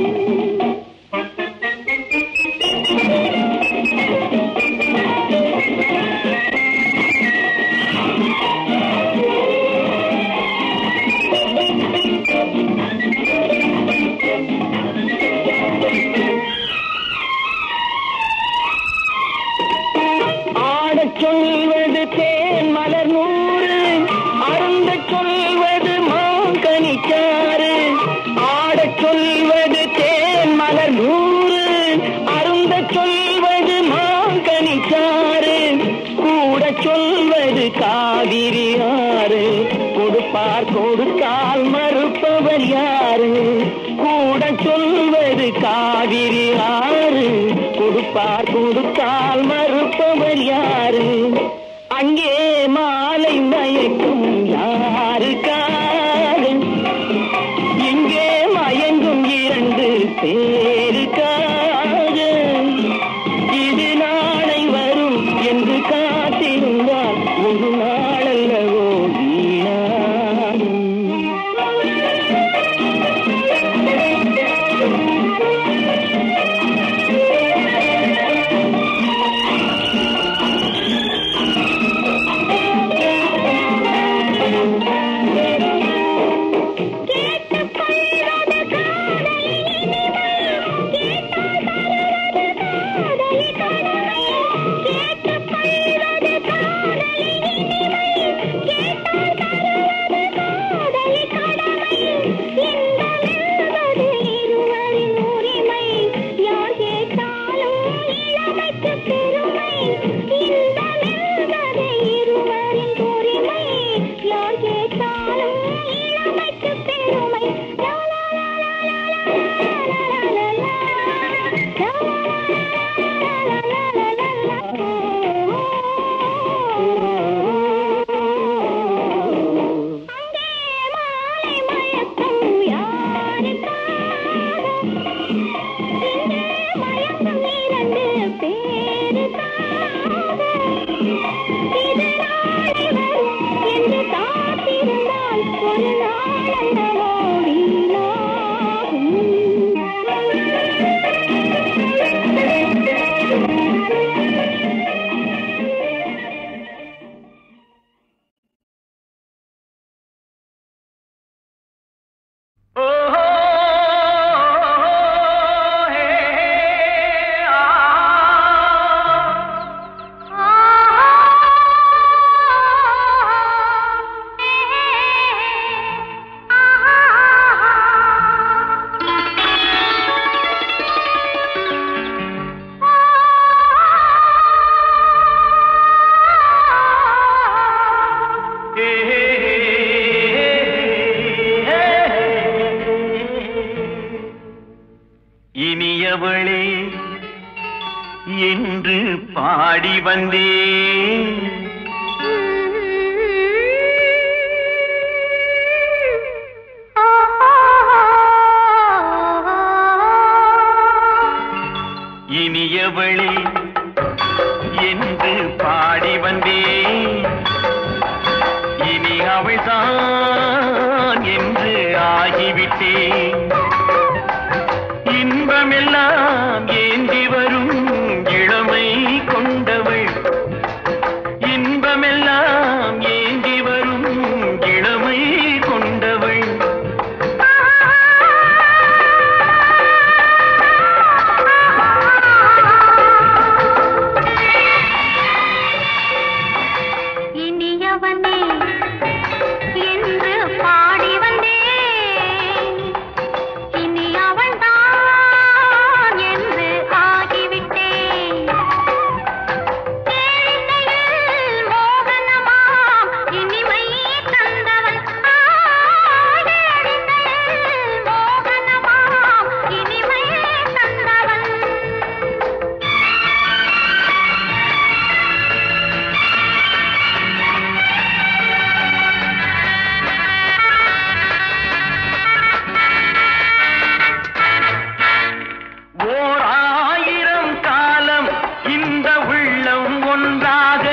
ஆடச் சொல்வது தேன் மலர் நூறு அருந்தச் சொல்வது மாங்கனிச்சாறு ஆடச் சொல்வது தேன் மலர் நூறு அருந்தச் சொல்வது மாங்கனிச்சாறு கூட சொல்வது காவிரி ஆறு கொடுப்பார் கொடுத்தால் மறுப்பவர் யாரு கூட சொல்வது காவிரி ஆறு கொடுப்பார் கொடுத்தால் மறுப்பவர் யாரு அங்கே மாலை மயக்கும் யாருக்காக இங்கே மயங்கும் இரண்டு பேருக்காக இது நாளை வரும் என்று காத்திருந்தால் ஒரு நாளல்லவோ வீணாகும் ஒரு நாளல்லவோ வீணாகும் ஓஹோ ஹே ஆ இனியவளே என்று பாடி வந்தேன் இனியவளே என்று பாடி வந்தேன் இனி அவள்தான் என்று ஆகிவிட்டேன் இன்பமெல்லாம் ஏந்தி வரும் இளமை கொண்டவள் இன்பமெல்லாம் ஏந்தி வரும் இளமை கொண்டவள் இனியவனே என்று பாடி வந்தேன் இனி அவள்தான் என்று ஆகிவிட்டேன் கேளிக்கையில் மோகனமாம் இனிமை தந்தவன் ஆ, கேளிக்கையில் மோகனமாம் இனிமை தந்தவன் ஓர் ஆயிரம் காலம் இந்த உள்ளம் ஒன்றாக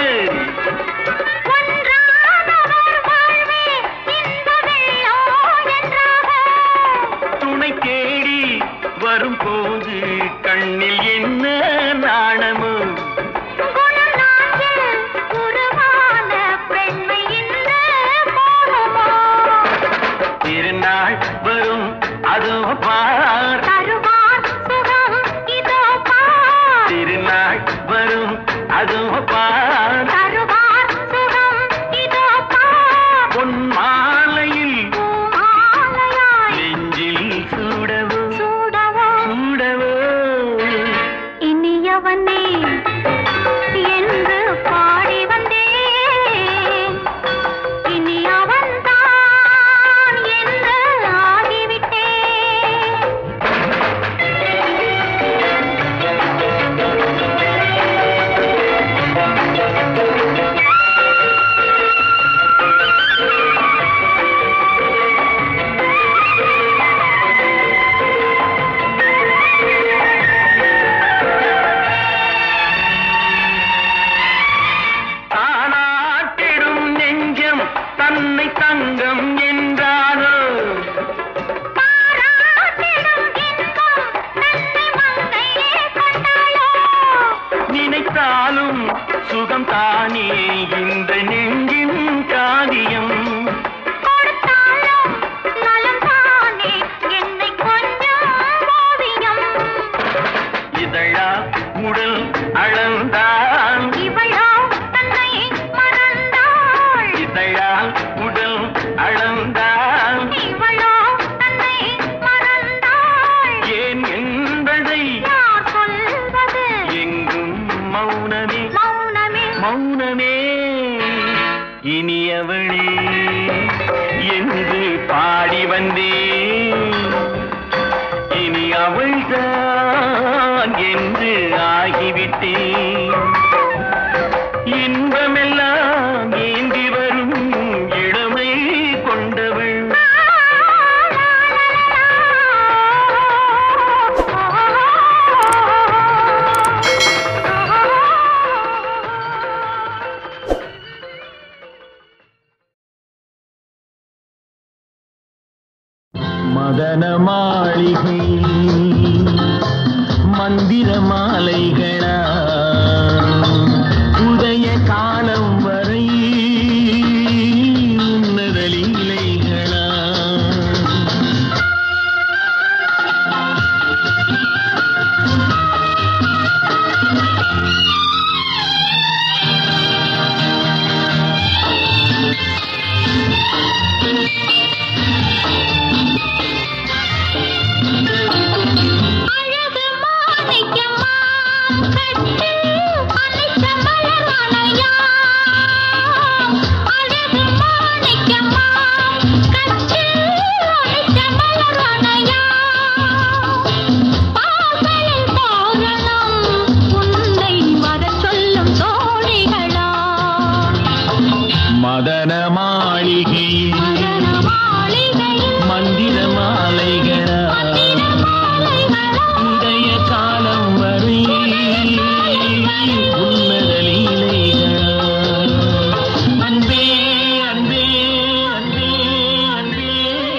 ஒன்றானவர் வாழ்வே இந்த வெள்ளம் என்றாக துணை தேடி வரும்போது கண்ணில் என்ன நாணமோ குணம் நாட்டில் உருவான பெண்மை இந்த மோகமோ திருநாள் வரும் அது பார் தருவார் சுகம் இதோ பார் திருநாள் வரும் அது பார் தருவார் சுகம் இதோ பார் பொன் மாலையில் பூமாலையாய் நெஞ்சில் சூடவோ சூடவோ சூடவோ இனியவனே என்று பாடி வந்தேன் இனி அவன்தான் என்று ஆகிவிட்டேன் அவள்தான் என்று ஆகிவிட்டேன் இன்பமெல்லாம் ஏந்தி வரும் இளமை கொண்டவள் மதன மாளிகை மந்திர மாலைகளா உதய காலம் வரை உன்னத லீலைகளா அழகு மாணிக்கமா கட்டு அனைத்த மலரணையா அழகு மாணிக்கமா கட்டு அனைத்த மலரணையா பாசலில் தோரணம் உன்னை வரச் சொல்லும் தோழிகளா மதன மாளிகையில் மரண மாளிகையில் மந்திர மாலைகளா மந்திர மாலைகளா உதய காலம் வரை உன்னத லீலைகளா அன்பே அன்பே அன்பே அன்பே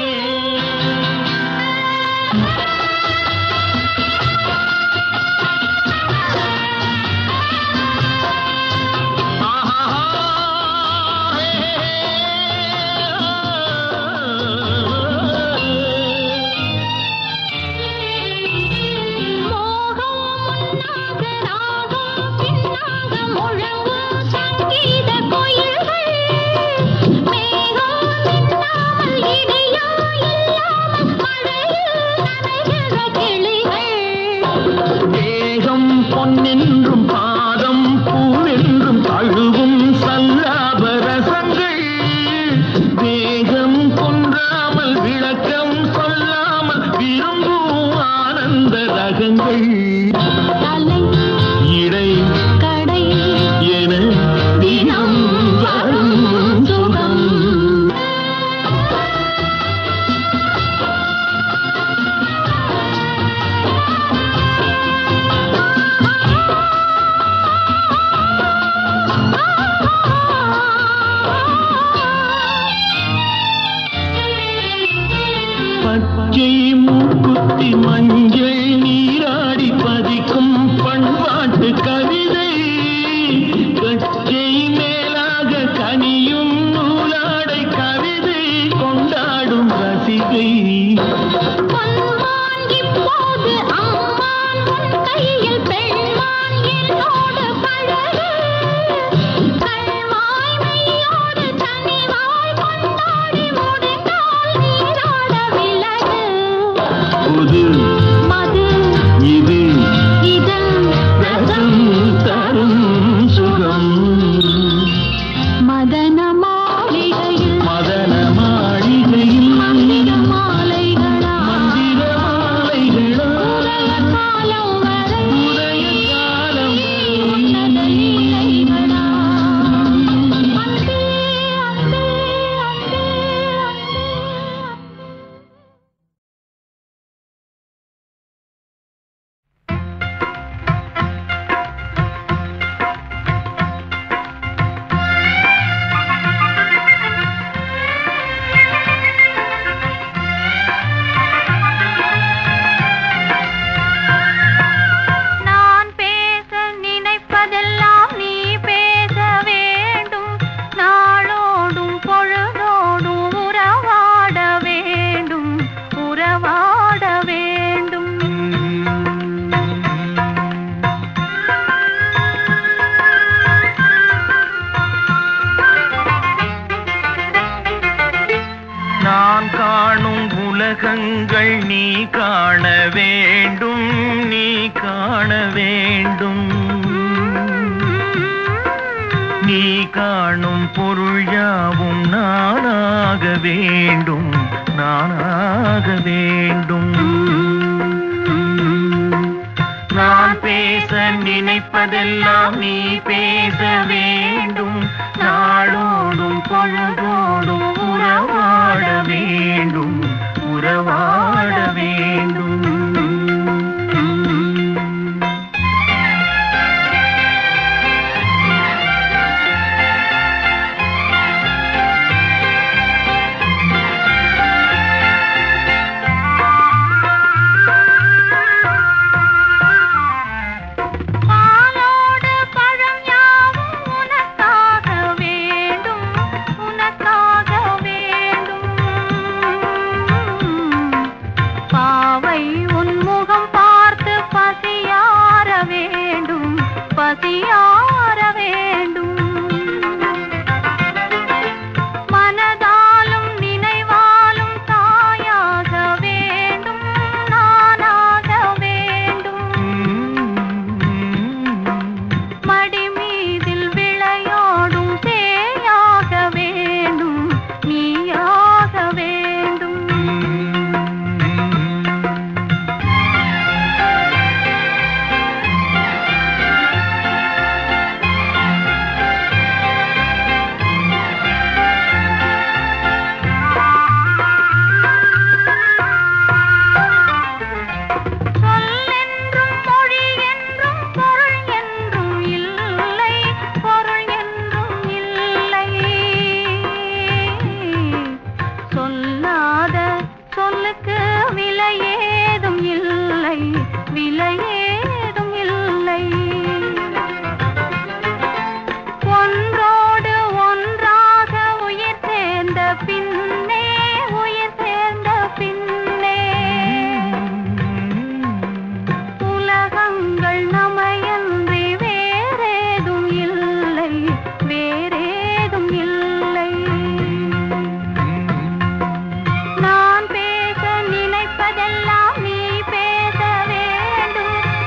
மோகம் முன்னாக ராகம் பின்னாக முழங்கும் சங்கீத கோயில்கள் மேகம் நின்னாமல் இடியா இல்லாமல் மழையில் நனைகிற கிளிகள் தேகம் பொன்னென்றும் பாதம் பூவென்றும் தழுவும் சல்லாப ரசங்கள் வேகம் கொன்றாமல் விளக்கம் சொல்லாமல் விரும்பும் ஆனந்த ரகங்கள் தலை இடை கடை என தினம் வரும் சுகம் பச்சை மூக்குத்தி மஞ்சள் நீராடி பதிக்கும் பண்பாட்டு கவிதை கச்சை மேலாக கனியும் நூலாடை கவிதை கொண்டாடும் ரசிகை பொன்மான் இப்போது அம்மான் உன் கையில் பெண்மான் என்னோடு பழகு கள்வாய் மெய்யோடு தனிவாய் கொண்டாடி முடிந்தால் நீராட விலகு புது மது இது இதன் ரசம் தரும் சுகம் மதன மாளிகையில் மதன மாளிகையில் மந்திர மாலைகளா மந்திர மாலைகளா உதய காலம் வரை உதய காலம் உன்னத லீலைகளா அன்பே அன்பே அன்பே அன்பே நான் பேச நினைப்பதெல்லாம் நீ பேச வேண்டும் நாளோடும் பொழுதோடும் உறவாட வேண்டும் உறவாட வேண்டும் நான் காணும் உலகங்கள் நீ காண வேண்டும் நீ காண வேண்டும் நீ காணும் பொருள் யாவும் நானாக வேண்டும் நானாக வேண்டும் நினைப்பதெல்லாம் நீ பேச வேண்டும் நாளோடும் பொழுதோடும் உறவாட வேண்டும் உறவாட வேண்டும் பாலோடு பழம் யாவும் உனக்காக வேண்டும் உனக்காக வேண்டும் பாவை உன் முகம் பார்த்து பசியார வேண்டும் பசியார வேண்டும் மனதாலும் நினைவாலும் தாயாக வேண்டும் நானாக வேண்டும் மடி மீதில் விளையாடும் தேயாக வேண்டும் நீயாக வேண்டும் சொல்லென்றும் மொழி என்றும் பொருள் என்றும் இல்லை பொருள் என்றும் இல்லை சொல்லாத சொல்லுக்கு விலையேதும் இல்லை விலையேதும் இல்லை ஒன்றோடு ஒன்றாக உயிர் சேர்ந்த பின்னே உயிர் சேர்ந்த பின்னே உலகங்கள் நமையன்றி வேறேதும் இல்லை வேறேதும் இல்லை நான் பேச நினைப்பதெல்லாம் நீ பேச வேண்டும்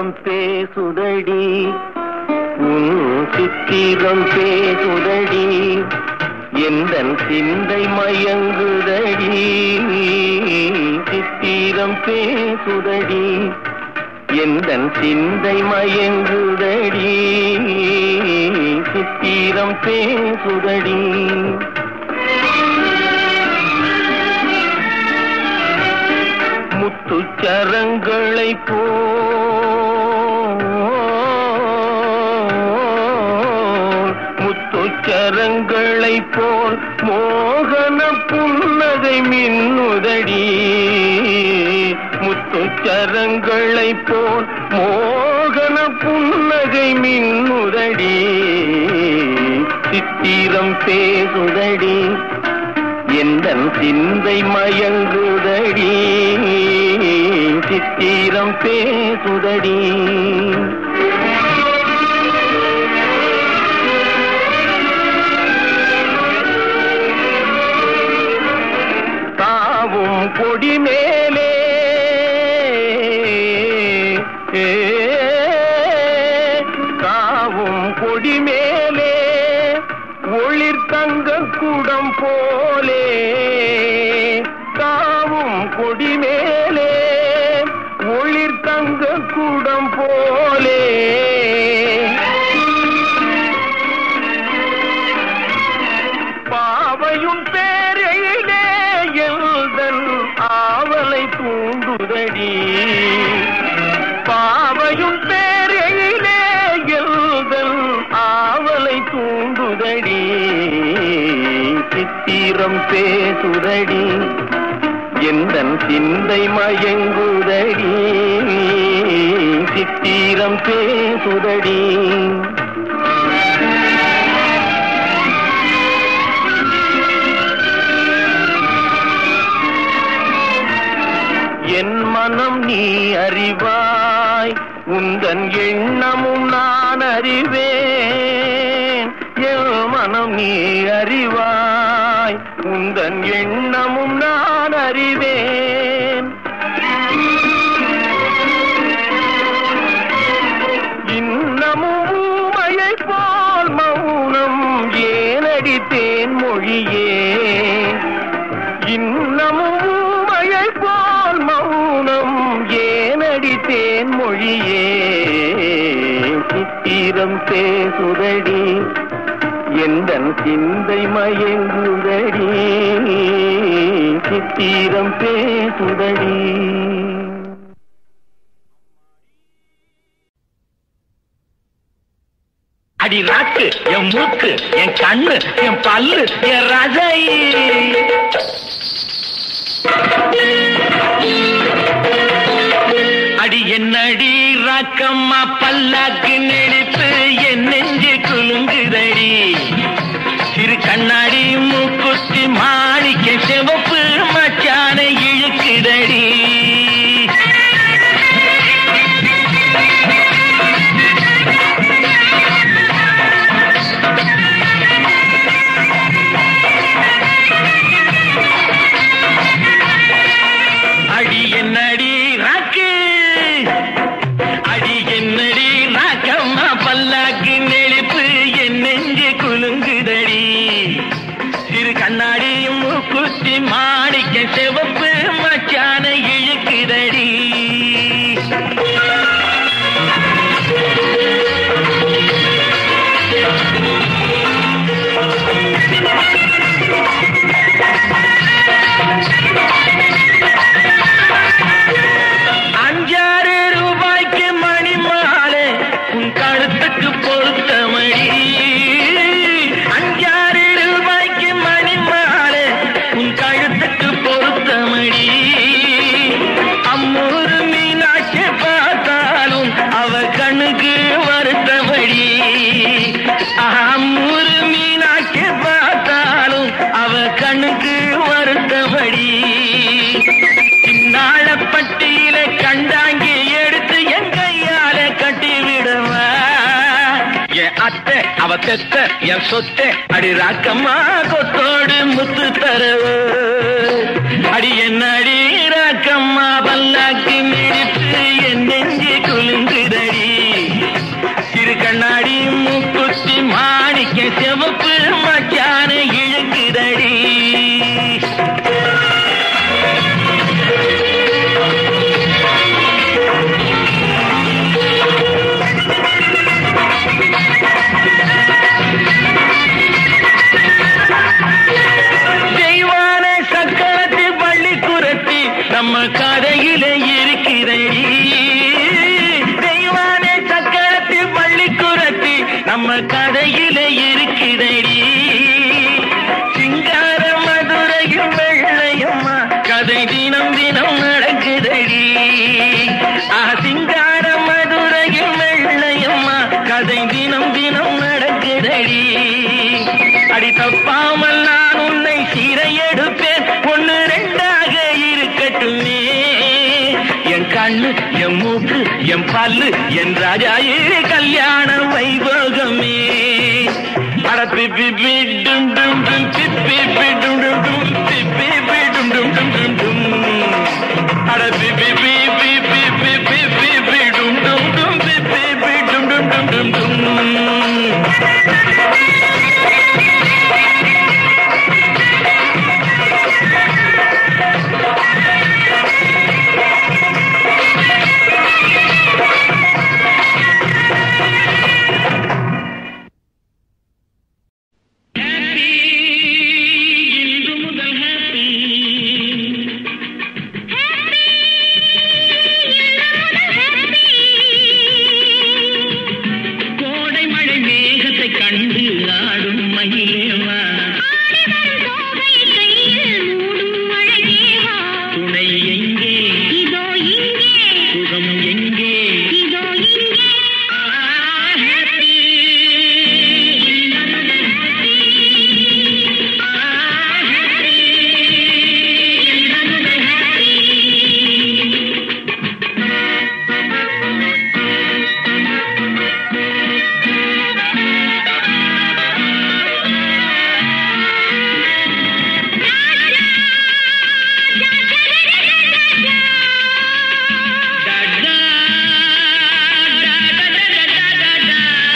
சித்திரம் பேசுதடி உன் சித்திரம் பேசுதடி எந்தன் சிந்தை மயங்குதடி சித்திரம் பேசுதடி எந்தன் சிந்தை மயங்குதடி சித்திரம் பேசுதடி முத்துச்சரங்களை போல் முத்துச்சரங்களை போல் மோகன புன்னகை மின்னுதடி முத்துச்சரங்களை போல் மோகன புன்னகை மின்னுதடி சித்திரம் பேசுதடி எந்தன் சிந்தை மயங்குதடி சித்திரம் பேசுதடி தாவும் கொடி மேலே தாவும் கொடி மேலே ஒளிர் தங்க குடம் போலே தாவும் கொடி மேலே ஒளிர் தங்க குடம் போலே பாவையும் பேரையிலே எழுதல் ஆவலை தூண்டுதடி பாவையும் பேரையிலே எழுதல் ஆவலை தூண்டுதடி சித்திரம் பேசுதடி எந்தன் சிந்தை மயங்குதடி சித்திரம் பேசுதடி என் மனம் நீ அறிவாய் உந்தன் எண்ணமும் நான் அறிவேன் என் மனம் நீ அறிவாய் உந்தன் எண்ணமும் நான் அறிவேன் இன்னமும் ஊமையை போல் மௌனம் ஏனடி தேன் மொழியே இன்னமும் ஊமையை போல் மௌனம் ஏனடி தேன் மொழியே சித்திரம் பேசுதடி எந்தன் சிந்தை மயங்குதடி சித்திரம் பேசுதடி அடி நாக்கு என் மூக்கு என் கண்ணு என் பல்லு என் ரசை அடி என்னடி ராக்கம்மா பல்லாக்கு நெளிப்பு என் நெஞ்சு குலுங்குதடி சிறு கண்ணாடி மூக்குத்தி மாணிக்க சிவப்பு மச்சான இழுக்குதடி அடி என்னடி ராக்கு அடி என்னடி ராக்கம்மா பல்லாக்கு நெளிப்பு என் நெஞ்சு குலுங்குதடி சிறு கண்ணாடி மூக்குத்தி மாணிக்க சிவப்பு மச்சான இழுக்குதடி அஞ்சாறு ரூபாய்க்கு மணி மாலை உன் கழுத்துக்கு பொருத்தமடி அஞ்சாறு ரூபாய்க்கு மணி மாலை உன் கழுத்துக்கு பொருத்தமடி அம்மூரு மீனாட்சி பார்த்தாலும் அவ கண்ணுக்கு வருத்தபடி அம்மூரு மீனாட்சி பார்த்தாலும் அவ கண்ணுக்கு வருத்தபடி சின்னாளப்பட்டியில கண்டாங்கி எடுத்து என் கையால கட்டி விடுவா என் அத்தை அவ தெத்த என் சொத்தை அடி ராக்கம்மா கொத்தோடு முத்து தரவ அடி என்ன அடி ராக்கம்மா பல்லாக்கு மிடிப்பு என் நெஞ்சு குலுங்குத நம்ம கதையில இருக்குதடி சிங்கார மதுரையும் வெள்ளையம்மா கதை தினம் தினம் நடக்குதடி ஆ சிங்கார மதுரையும் வெள்ளையம்மா கதை தினம் தினம் நடக்குதடி அடி தப்பாமல் நான் உன்னை சீரை எடுப்பேன் ஒன்னு ரெண்டாக இருக்கட்டுமே என் கண்ணு என் மூக்கு என் பல்லு என் ராஜா இரு கல்யாண வைபோகமே அட பிப்பி பி டும் டும் டும் பிப்பி பி டும் டும் டும் பிப்பி பி டும் டும் டும் டும் டும் அட பிப்பி பி பி பி பி பி பி பி டும் டும் டும் பிப்பி பி டும் டும் டும் டும் டும் இன்று முதல் ஹாப்பி கோடை மழை மேகத்தை கண்டு ஆடும் மயிலேவா துணை எங்கே சுகம் எங்கே ஆ, happy. ஆ, happy. Da, da, da, da, da, da, da, da.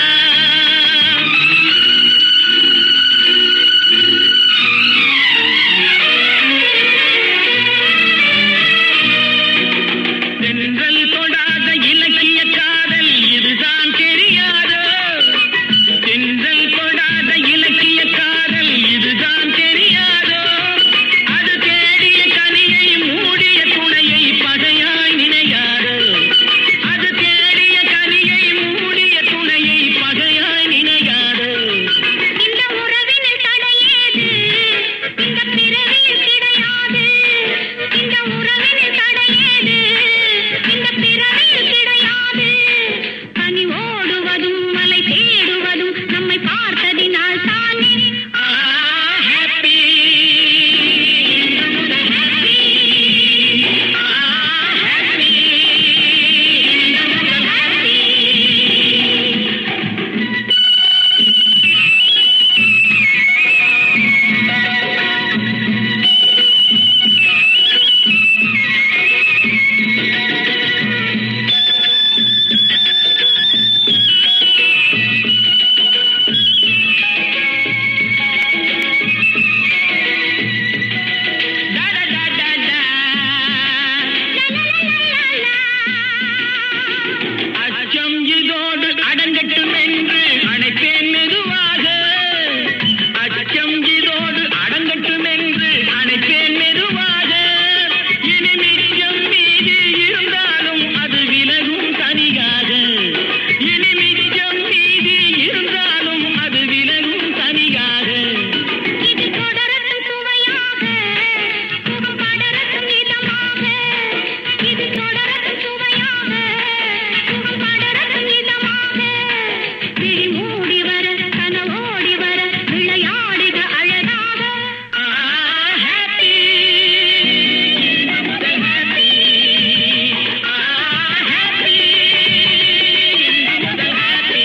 தென்றல் தொடாத இலக்கிய காதல் இதுதான் தெரியாதோ தென்றல் தொடாத இலக்கிய காதல் இதுதான் தெரியாதோ அது தேடிய கனியை மூடிய துணையை பகையாய் நினையாதோ அது தேடிய கனியை மூடிய துணையை பகையாய் நினையாதோ இந்த உறவினில் தடையேது இந்த பிறவியில் கிடையாது இந்த உறவினில் தடையேது இந்த பிறவியில் கிடையாது பனி ஓடுவதும் மலை தேடுவதும் நம்மை பார்த்ததினால் தானே ஆ ஹாப்பி ஆ happy Da da da da da. அச்சம் இதோடு அடங்கட்டும் என்று அணைப்பேன் மெதுவாக அச்சம் இதோடு அடங்கட்டும் என்று அணைப்பேன் மெதுவாக இனி மிச்சம் மீதி இருந்தாலும் அது விலகும் தனியாக இனி மிச்சம் மீதி இருந்தாலும் அது விலகும் தனியாக இது தொடரட்டும் சுவையாக சுகம் படரட்டும் இதமாக இது தொடரட்டும் சுவையாக சுகம் படரட்டும் இதமாக விழி மூடி வர கனவோடி வர விளையாடுக அழகாக ஆ ஹாப்பி ஹாப்பி ஆ ஹாப்பி முதல் ஹாப்பி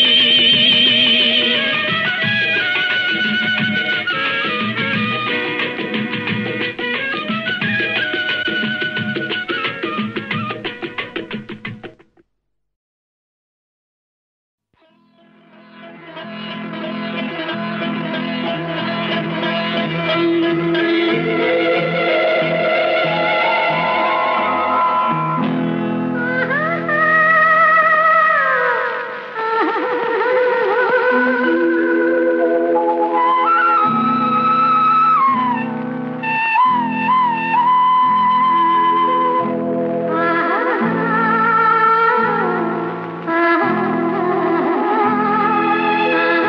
ஆ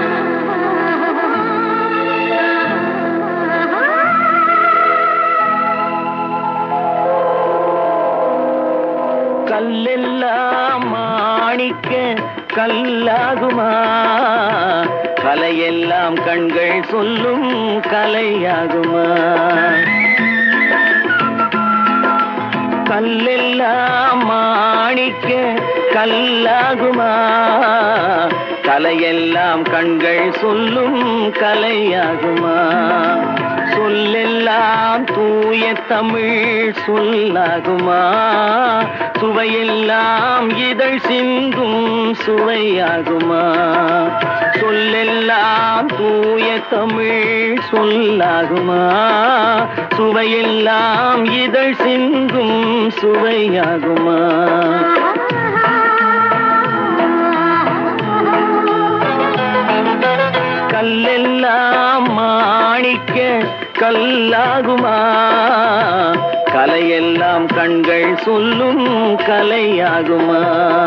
கலையெல்லாம் கண்கள் சொல்லும் கலையாகுமா கல்லெல்லாம் மாணிக்க கல்லாகுமா கலையெல்லாம் கண்கள் சொல்லும் கலையாகுமா சொல்லெல்லாம் தூய தமிழ் சொல்லாகுமா சுவையெல்லாம் இதழ் சிந்தும் சுவையாகுமா சொல்லெல்லாம் தூய தமிழ் சொல்லாகுமா சுவையெல்லாம் இதழ் சிந்தும் சுவையாகுமா கல்லெல்லாம் மாணிக்க கல்லாகுமா கலையெல்லாம் கண்கள் சொல்லும் கலையாகுமா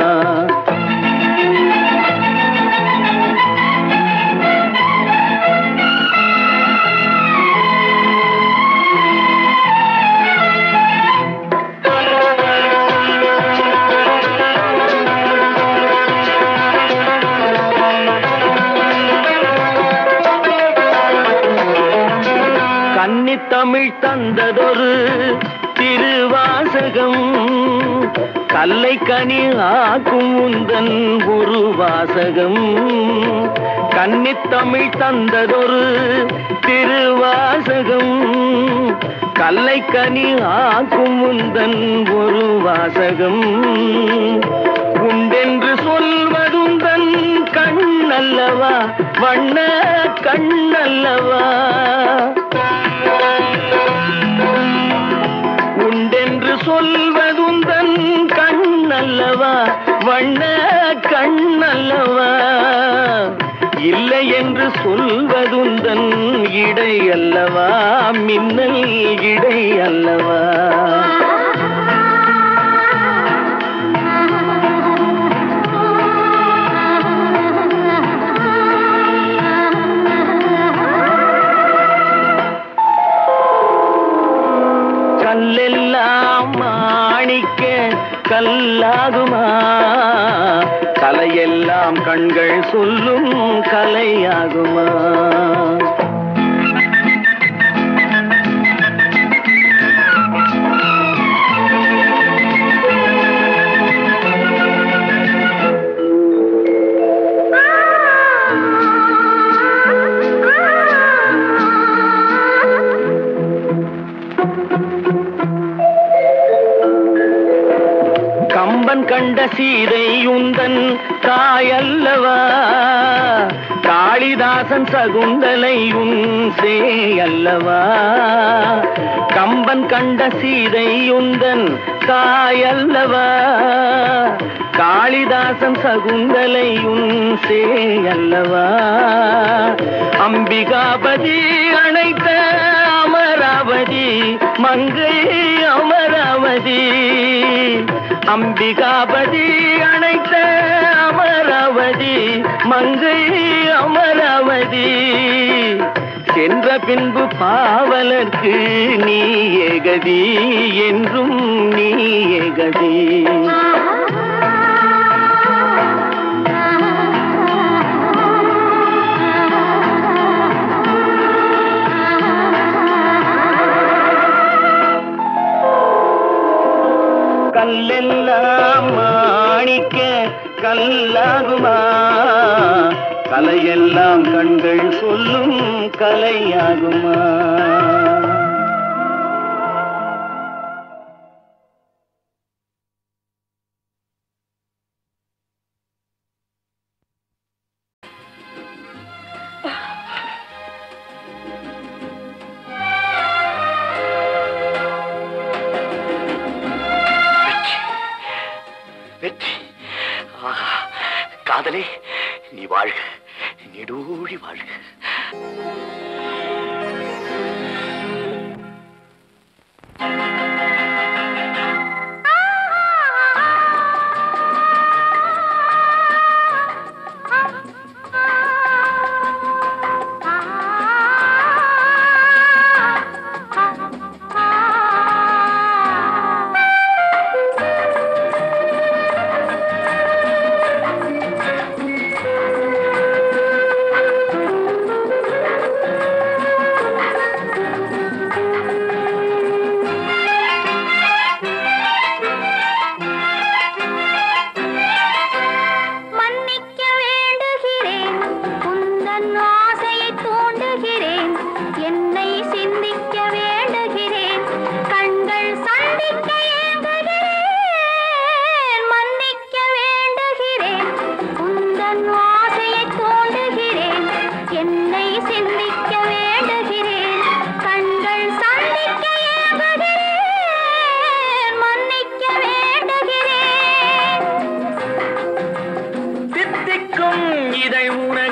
கன்னித்தமிழ் தந்ததொரு திருவாசகம் கல்லை கனி ஆக்கும் உந்தன் ஒரு வாசகம் கன்னித்தமிழ் தந்ததொரு திருவாசகம் கல்லை கனி ஆக்கும் உந்தன் ஒரு வாசகம் உண்டென்று சொல்வதுந்தன் கண்ணல்லவா வண்ண கண்ணல்லவா உண்டென்று சொல்வதுந்தன் கண்ணல்லவா வண்ண கண்ணல்லவா இல்லை என்று சொல்வதுந்தன் இடை அல்லவா மின்னல் இடை அல்லவா கல்லெல்லாம் மாணிக்க கல்லாகுமா கலையெல்லாம் கண்கள் சொல்லும் கலையாகுமா கம்பன் கண்ட சீதை உந்தன் தாயல்லவா காளிதாசன் சகுந்தலை உன் சேயல்லவா கம்பன் கண்ட சீதை உந்தன் தாயல்லவா காளிதாசன் சகுந்தலை உன் சேயல்லவா அம்பிகாபதி அணைத்த அமராவதி மங்கை அமராவதி அம்பிகாபதி அணைத்த அமராவதி மங்கை அமராவதி சென்ற பின்பு பாவலர்க்கு நீ ஏகதி என்றும் நீ ஏகதி கல்லெல்லாம் மாணிக்க கல்லாகுமா கலையெல்லாம் கண்கள் சொல்லும் கலையாகுமா வெற்றி ஆஹா, காதலே நீ வாழ்க நெடூழி வாழ்க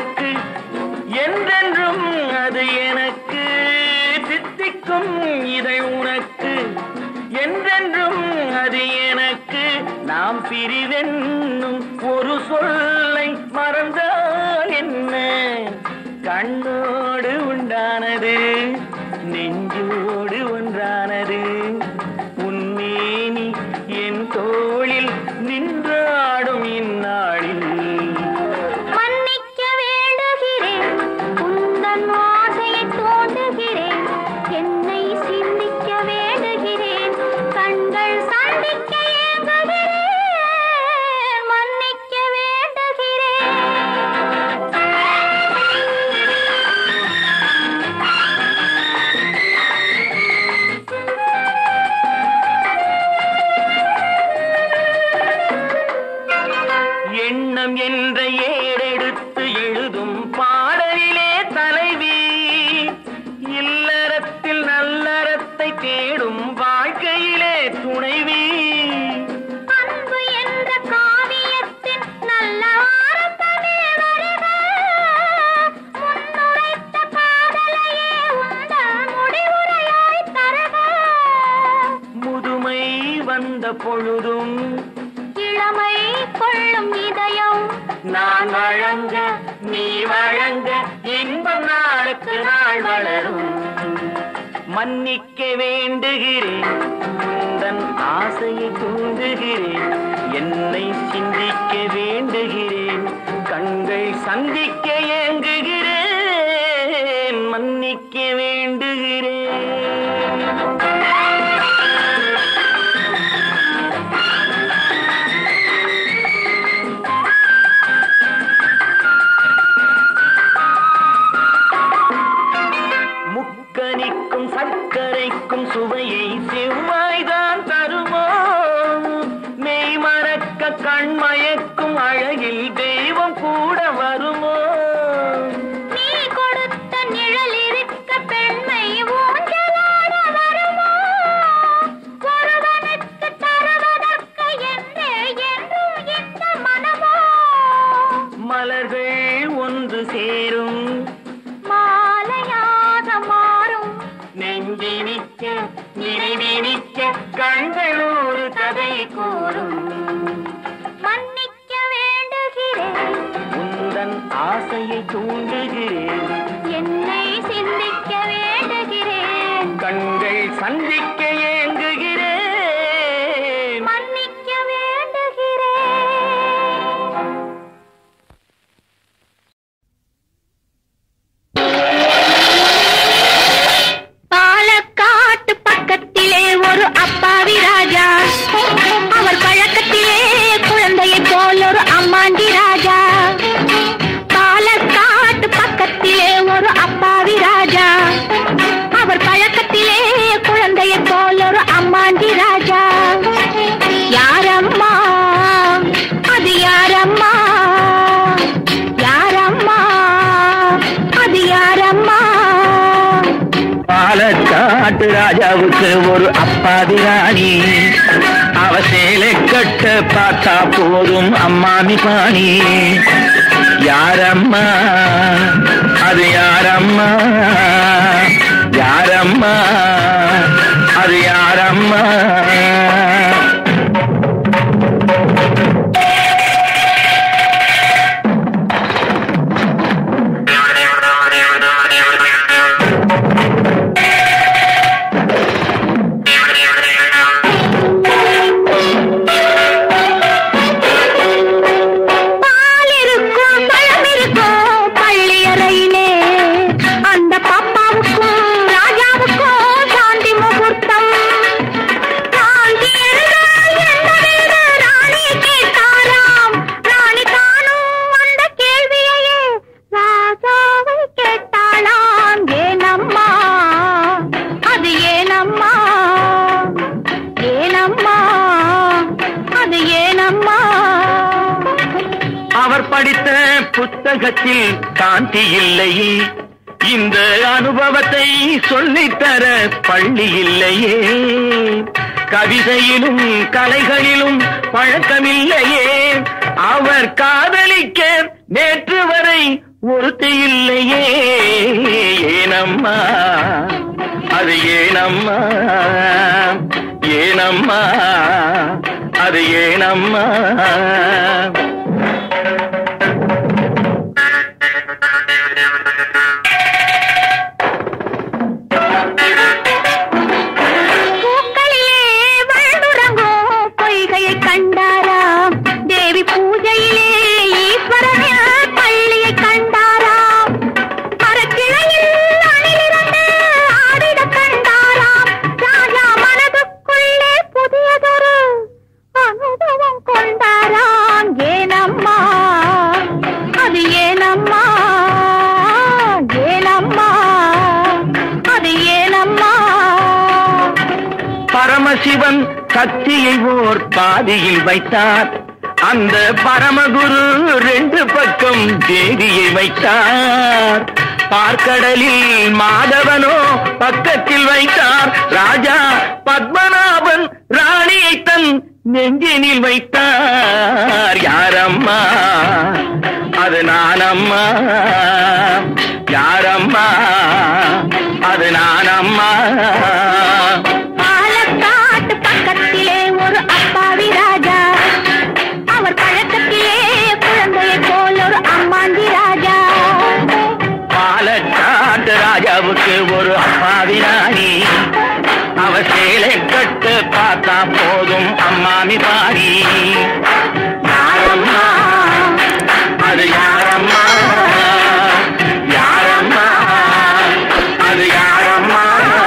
உனக்கு என்றென்றும் அது எனக்கு தித்திக்கும் இதை உனக்கு என்றென்றும் அது எனக்கு நாம் பிரிவென்னும் ஒரு சொல்லை மறந்தால் என்ன கண்ணோடு உண்டானது நெஞ்சோடு ஒன்றானது உன்னேனி என் தோளில் நின்றாடும் இந்நாளில் மன்னிக்க வேண்டுகிறேன் உந்தன் ஆசையை தோண்டுகிறேன் என்னை சிந்திக்க வேண்டுகிறேன் கண்கள் சந்திக்க ஏங்குகிறேன் மன்னிக்க வேண்டுகிறேன் எண்ணம் என்ற ஏடெடுத்து எழுதும் பாடலிலே தலைவி இல்லறத்தில் நல்லறத்தை தேடும் வாழ்க்கையிலே துணைவி அன்பு என்ற காவியத்தின் நல்ல ஆரம்பமே வருக முன்னுரைத்த காதலையே உந்தன் முடிவுரையாய் தருக முதுமை வந்த பொழுதும் இளமை கொள்ளும் இதயம் நான் வழங்க நீ வழங்க இன்பம் நாளுக்கு நாள் வளரும் மன்னிக்க வேண்டுகிறேன் உந்தன் ஆசையை தூண்டுகிறேன் என்னை சிந்திக்க வேண்டுகிறேன் கண்கள் சந்திக்க ஏங்குகிறேன் மன்னிக்க வேண்டுகிறேன் முக்கனிக்கும் சர்க்கரைக்கும் சுவையை செவ்வாய்தான் தருமோ மெய் மறக்க கண் மயக்கும் அழகில் தெய்வம் கூட வருமோ நீ கொடுத்த நிழல் இருக்க பெண்மை ஊஞ்சலாட வருமோ ஒருவனுக்கு தருவதற்கு என்றே என்றும் இந்த மனமோ மலர்கள் ஒன்று சேரும் மாலையாக மாறும் நெஞ்சினிக்க நினைவினிக்க கண்கள் ஒரு கதை கூறும் மன்னிக்க வேண்டுகிறேன் உந்தன் ஆசையை தூண்டுகிறேன் என்னை சிந்திக்க வேண்டுகிறேன் கண்கள் சந்திக்க ஏங்குகிறேன் மன்னிக்க வேண்டுகிறேன் பாலக்காட்டு பக்கத்திலே ஒரு அப்பாவி ராஜா அவர் பழக்கத்திலே குழந்தையை போல் ஒரு அம்மாண்டி ராஜா பாலக்காட்டு பக்கத்திலே ஒரு அப்பாவி ராஜா அவர் பழக்கத்திலே குழந்தையை போல் ஒரு அம்மாண்டி ராஜா யாரம்மா அது யாரம்மா யாரம்மா அது யாரம்மா பாலக்காட்டு ராஜாவுக்கு ஒரு அப்பாவி ராணி அவ சேலை கட்ட பார்த்தா போதும் அம்மாமி பாணி யாரம்மா அது யாரம்மா யாரம்மா அது யாரம்மா பால் இருக்கும் பழம் இருக்கும் பள்ளி அறையிலே அந்த பாப்பாவுக்கும் ராஜாவுக்கும் சாந்தி முகூர்த்தம் சாந்தி என்றால் என்னவென்று ராணி கேட்டாராம் ராணி தானும் அந்த கேள்வியையே ராஜாவை கேட்டாளாம் ஏனம்மா அது ஏனம்மா ஏனம்மா அது ஏனம்மா அவர் படித்த புத்தகத்தில் காந்தி இல்லையே இந்த அனுபவத்தை சொல்லித்தர பள்ளி இல்லையே கவிதையிலும் கலைகளிலும் பழக்கமில்லையே அவர் காதலிக்க நேற்று வரை ஒருத்தி இல்லையே ஏனம்மா அது ஏனம்மா ஏனம்மா அது ஏனம்மா பூக்களிலே வாழ்ந்துறங்கும் பொய்கையை கண்டாராம் தேவி பூஜையிலே ஈஸ்வரனின் பள்ளியை கண்டாராம் மரக்கிளையில் அணிலிரண்டு ஆடிடக் கண்டாராம் ராஜா மனதுக்குள்ளே புதியதொரு அனுபவம் கொண்டாராம் ஏனம்மா அது ஏனம்மா ஏனம்மா அது ஏனம்மா பரமசிவன் சக்தியை ஓர் பாதியில் வைத்தார் அந்த பரமகுரு ரெண்டு பக்கம் தேவியை வைத்தார் பார்க்கடலில் மாதவனோ பக்கத்தில் வைத்தார் ராஜா பத்மநாபன் ராணியை தன் நெஞ்சினில் வைத்தார் யாரம்மா அது நானம்மா யாரம்மா அது நானம்மா பாலக்காட்டு பக்கத்திலே ஒரு அப்பாவி ராஜா அவர் பழக்கத்திலே குழந்தையை போல் ஒரு அம்மாண்டி ராஜா பாலக்காட்டு ராஜாவுக்கு ஒரு அம்மாவி ராணி அவ சேலை கட்டு பார்த்தா போதும் அம்மாமி பாடி யாரம்மா அது யாரம்மா யாரம்மா அது யாரம்மா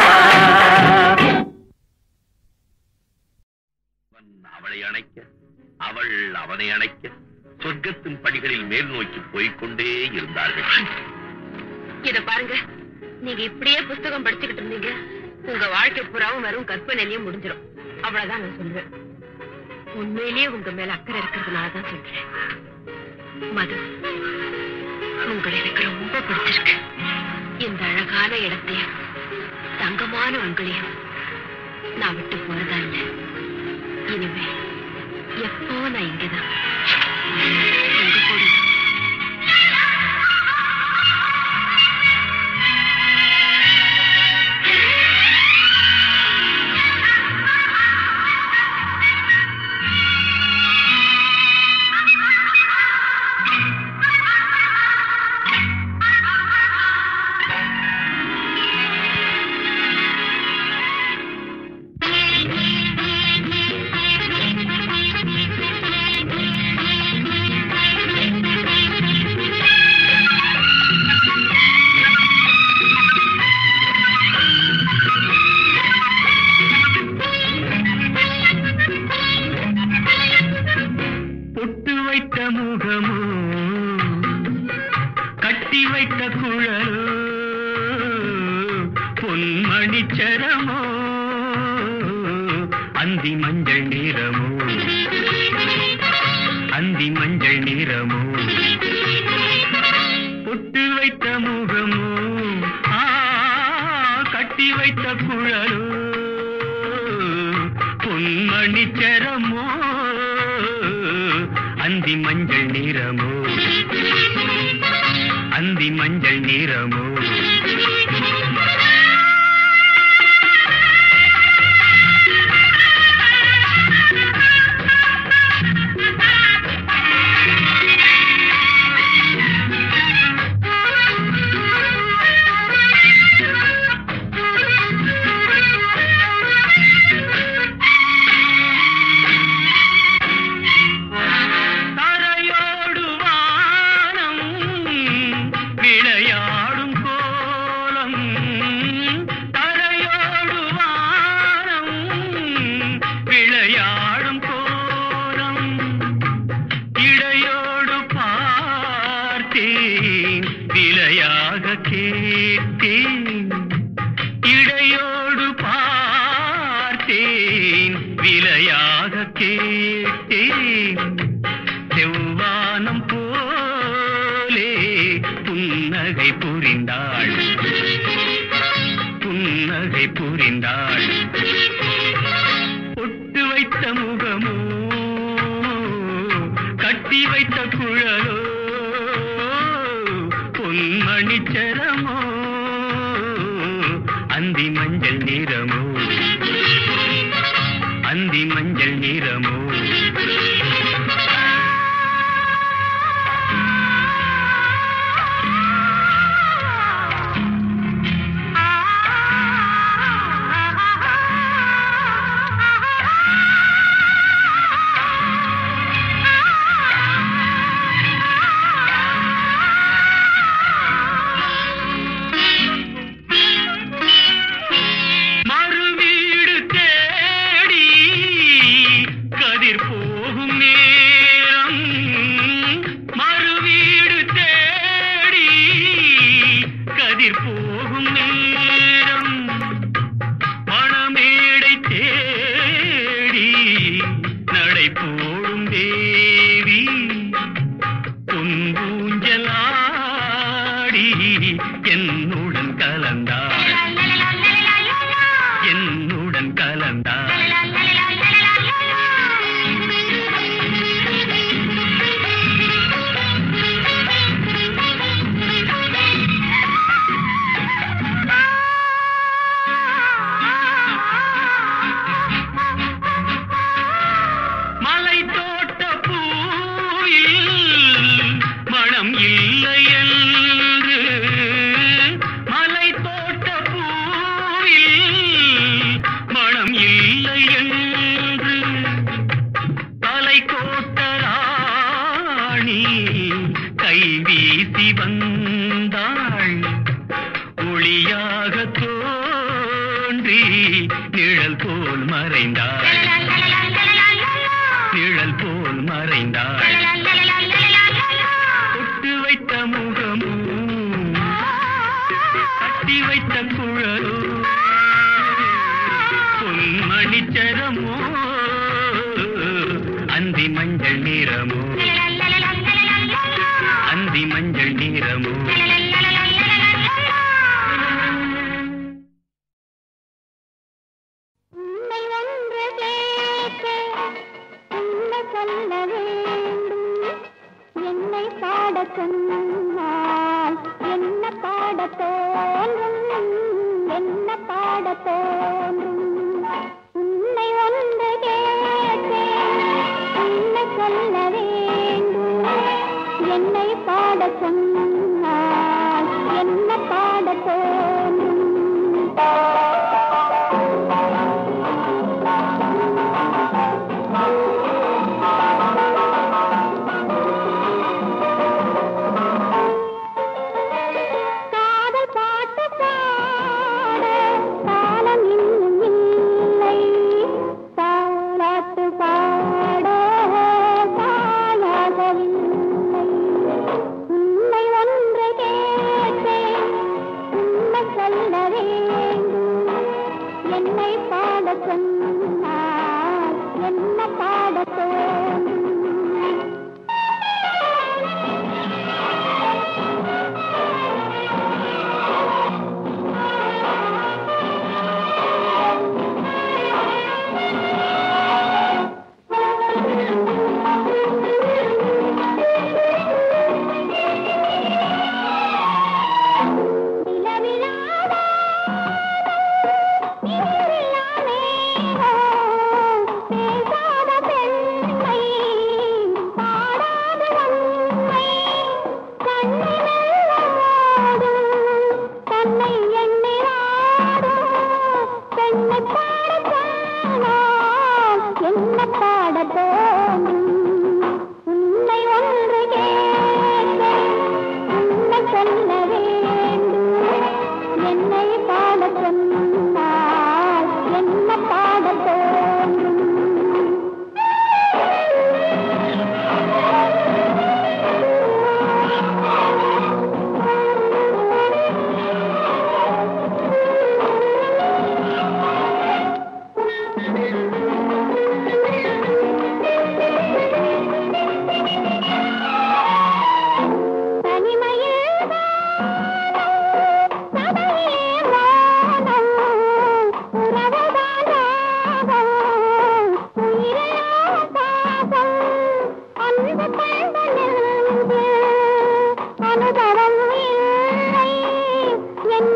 அவன் அவளை அணைக்க அவள் அவனை அணைக்க சொர்க்கத்தின் படிகளில் மேல் நோக்கி போய்க்கொண்டே இருந்தார்கள் இத பாருங்க நீங்க இப்படியே புஸ்தகம் படிச்சுக்கிட்டு இருந்தீங்க உங்க வாழ்க்கை புறாவும் வெறும் கற்பனையிலயும் முடிஞ்சிடும் அவ்வளவுதான் நான் சொல்லுவேன் உண்மையிலேயே உங்க மேல அக்கறை இருக்கிறதுனால தான் சொல்றேன் மது உங்களை எனக்கு ரொம்ப பிடிச்சிருக்கு இந்த அழகான இடத்தையும் தங்கமான உங்களையும் நான் விட்டு போறதா இல்ல இனிமே எப்போ நான் இங்கதான் உங்க கூட பொட்டு வைத்த முகமோ கட்டி வைத்த குழலோ பொன்மணிச்சரமோ அந்தி மஞ்சள் நிறமோ அந்தி மஞ்சள் நிறமோ பொட்டு வைத்த முகமோ ஆ கட்டி வைத்த குழலோ பொன்மணிச்சரமோ அந்தி மஞ்சள் நிறமோ அந்தி மஞ்சள் நிறமோ தரையோடு வானம் விளையாடும் கோலம் தரையோடு வானம் விளையாடும் கோலம் இடையோடு பார்த்தேன் விலையாக கேட்டேன் இடையோடு பார்த்தேன் விலையாக கேட்டேன் செவ்வானம் போலே புன்னகை புரிந்தாள் புன்னகை புரிந்தாள் பொட்டு வைத்த முகமோ கட்டி வைத்த குழலோ மணிச்சரமோ அந்தி மஞ்சள் நிறமோ அந்தி மஞ்சள் நிறமோ மறுவீடு தேடி கதிர் போகும் நேரம் மறுவீடு தேடி கதிர் போகும் நேரம் மணமேடை தேடி நடை போடும் தேவி பொன்பூஞ்சலாடி என்னுடன் கலந்தாள் என்னுடன் கலந்தாள் மலை தோட்ட பூவில் மனம் இல்லை என்று மலை தோட்ட பூவில் மனம் இல்லை என்று தலை கோட்ட ராணி கை வீசி வந்தாள் ஒளியாக தோன்றி நிழல் போல் மறைந்தாள் நிழல் போல் மறைந்தாள் தொட்டு வைத்த முகமும் கட்டி வைத்த குழலோ பொன்மணிச்சரமோ அந்தி மஞ்சள் நிறமோ அந்தி மஞ்சள் நிறமோ உன்னை ஒன்று கேட்க என்ன சொல்ல வேண்டும் என்னை பாடச் சொன்னால் என்ன பாடத் தோன்றும் என்ன பாடத் தோன்றும் உன்னை ஒன்று கேட்க என்ன சொல்ல வேண்டும் என்னை பாடச் சொன்னால் என்ன பாடத் தோன்றும் காதல் பாட்டு பாட காலம் இன்னும்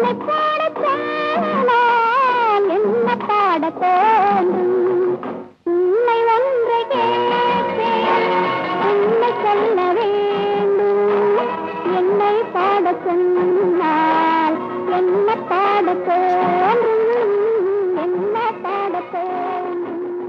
உன்னை பாடச் சொன்னால் என்ன பாடத் தோன்றும் உன்னை ஒன்றை கேட்பேன் உன்னை சொல்ல வேண்டும் என்னை பாடச் சொன்னால் என்ன பாடத் தோன்றும் என்ன பாடத் தோன்றும்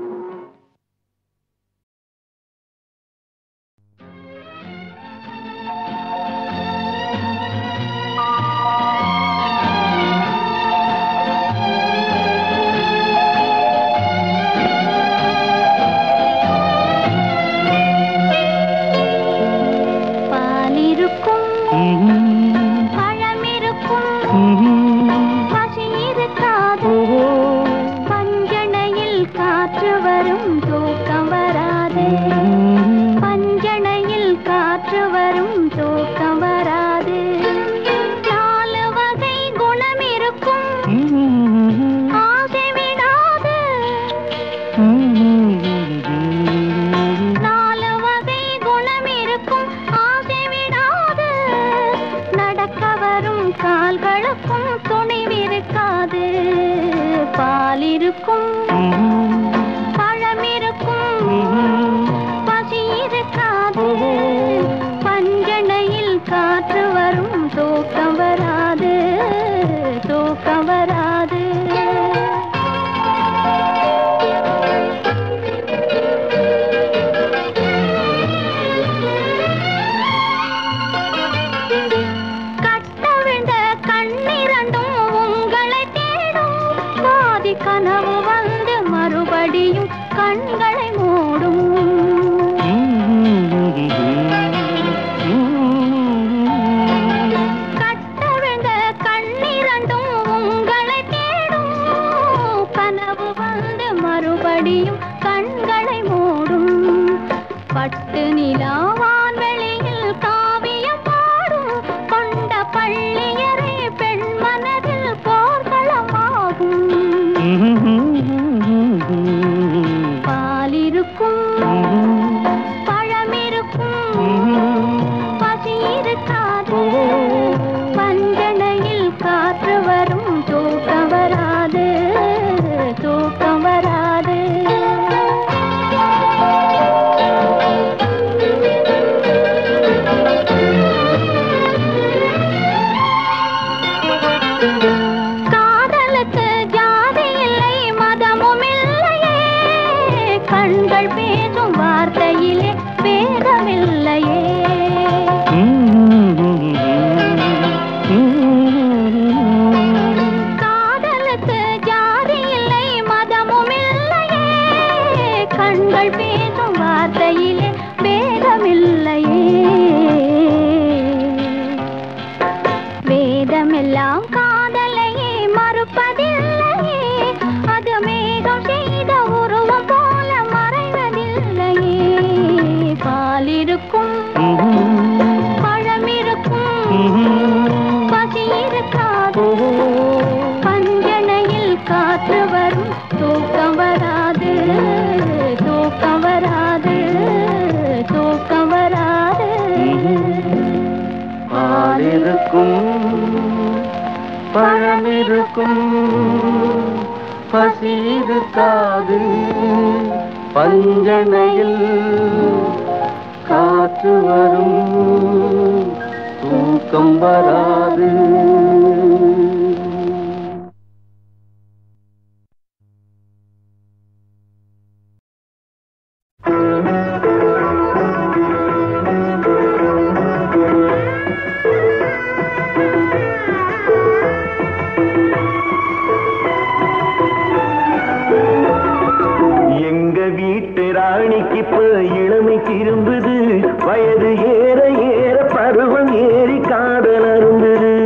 பாலிருக்கும் பழமிருக்கும் பசி இருக்காது பஞ்சணையில் காற்று வரும் தூக்கம் வராது பஞ்சணையில் காற்று வரும் தூக்கம் வராது நாலு வகை குணம் இருக்கும் ஆசை விடாது நாலு வகை குணம் இருக்கும் ஆசை விடாது நடக்க வரும் கால்களுக்கும் துணிவிருக்காது பால் இருக்கும் பழம் இருக்கும் பசி இருக்காது பஞ்சணையில் காற்று வரும் தூக்கம் வராது தூக்கம் வராது கட்டவிழ்ந்த கண்ணிரண்டும் உங்களை தேடும் பாதி கனவு வந்து மறுபடியும் கண்களை மூடும் கட்டவிழ்ந்த கண்ணிரண்டும் உங்களை தேடும் கனவு வந்து மறுபடியும் கண்களை மூடும் பட்டு நிலாவான் வெளியில் காவியம் பாடும் கொண்ட பள்ளியரே பெண் மனதில் போர்களமாகும் பாலிருக்கும் பழமிருக்கும் பசி இருக்காது பஞ்சணையில் காற்று வரும் தூக்கம் வராது தூக்கம் வராது காதலுக்கு ஜாதி இல்லை மதமும் இல்லையே கண்கள் பேசும் வார்த்தையிலே வேதமில்லையே காதலுக்கு ஜாதி இல்லை மதமும் இல்லையே கண்கள் பேசும் வார்த்தையிலே வேதமில்லையே வேதமெல்லாம் காதலையே மறுப்பதில்லையே அது மேகம் செய்த உருவம் போல மறைவதில்லையே பாலிருக்கும் பழமிருக்கும் பசி இருக்காது பஞ்சணையில் காற்று வரும் தூக்கம் வராது தூக்கம் வராது தூக்கம் வராது பாலிருக்கும் பழமிருக்கும் பசி இருக்காது பஞ்சனையில் காற்று வரும் தூக்கம் வராது எங்க வீட்டு ராணிக்கு இப்ப இளமை திரும்புது வயது ஏற ஏற பருவம் ஏறி காதல் அரும்புது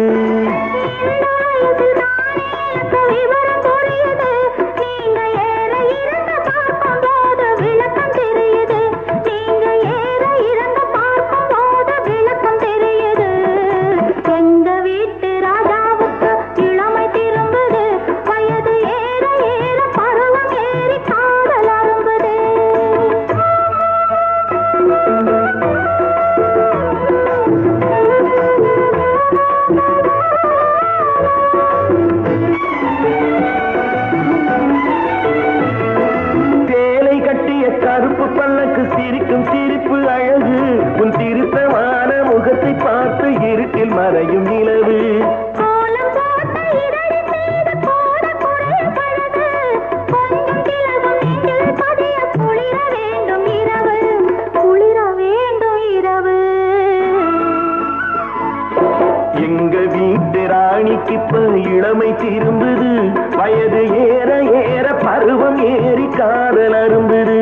ராணிக்கு இப்ப இளமை திரும்புது வயது ஏற ஏற பருவம் ஏறி காதல் அரும்புது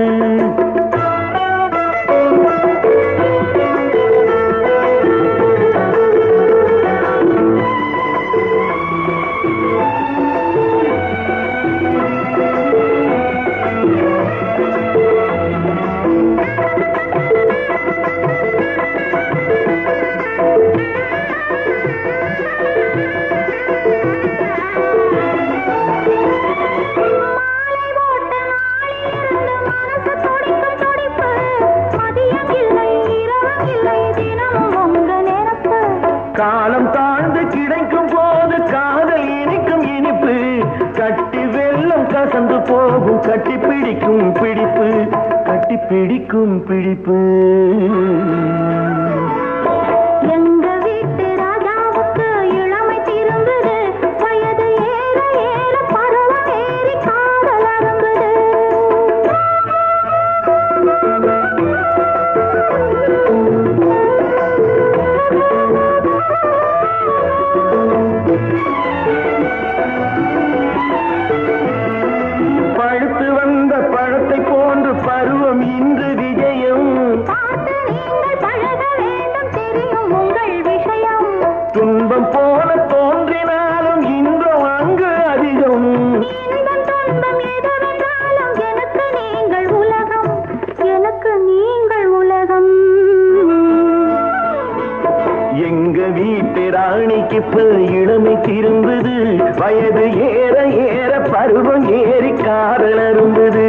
காலம் தாழ்ந்து கிடைக்கும் போது காதல் இனிக்கும் இனிப்பு கட்டி வெள்ளம் கசந்து போகும் கட்டி பிடிக்கும் பிடிப்பு கட்டி பிடிக்கும் பிடிப்பு எங்க வீட்டு ராஜாவுக்கு இளமை திரும்புது வயது ஏற ஏற பருவம் ஏறி காதல் அரும்புது பழுத்து வந்த பழத்தை போன்று பருவம் இன்று விஜயம் பார்த்து நீங்கள் பழக வேண்டும் தெரியும் உங்கள் விஷயம் துன்பம் போல தோன்றினாலும் இன்றும் அங்கு அதிகம் இன்பம் துன்பம் எதுவென்றாலும் எனக்கு நீங்கள் உலகம் எனக்கு நீங்கள் உலகம் எங்க வீட்டு ராணிக்கு இப்ப இளமை திரும்புது வயது ஏற ஏற பருவம் ஏறி காதல் அரும்புது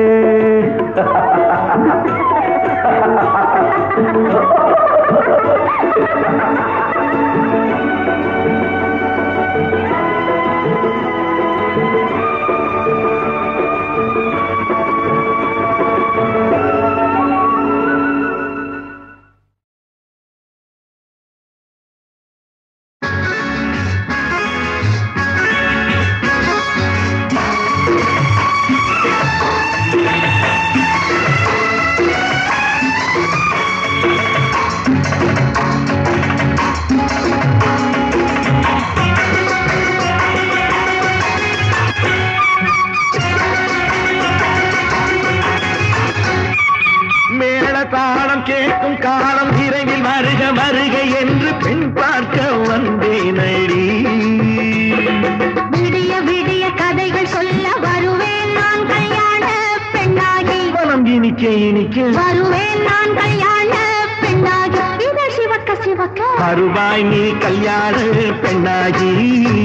மேள தாளம் கேட்கும் காலம் விரைவில் வருக வருக என்று பெண் பார்க்க வந்தேன் அடி விடிய விடிய கதைகள் சொல்ல வருவேன் நான் கல்யாண பெண்ணாகி மனம் இனிக்க இனிக்க வருவேன் நான் கல்யாண பெண்ணாகி இதழ் சிவக்க சிவக்க வருவாய் நீ கல்யாண பெண்ணாகி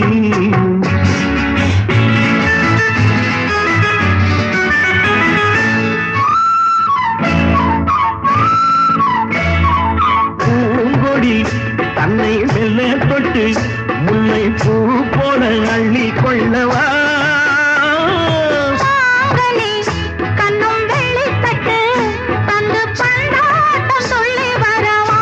பூங்கொடி தன்னை மெல்ல தொட்டு முல்லை பூ போல அள்ளி கொள்ளவா மாங்கனி கண்ணும் வெள்ளித்தட்டு தந்து பந்தாட்டம் சொல்லி வரவா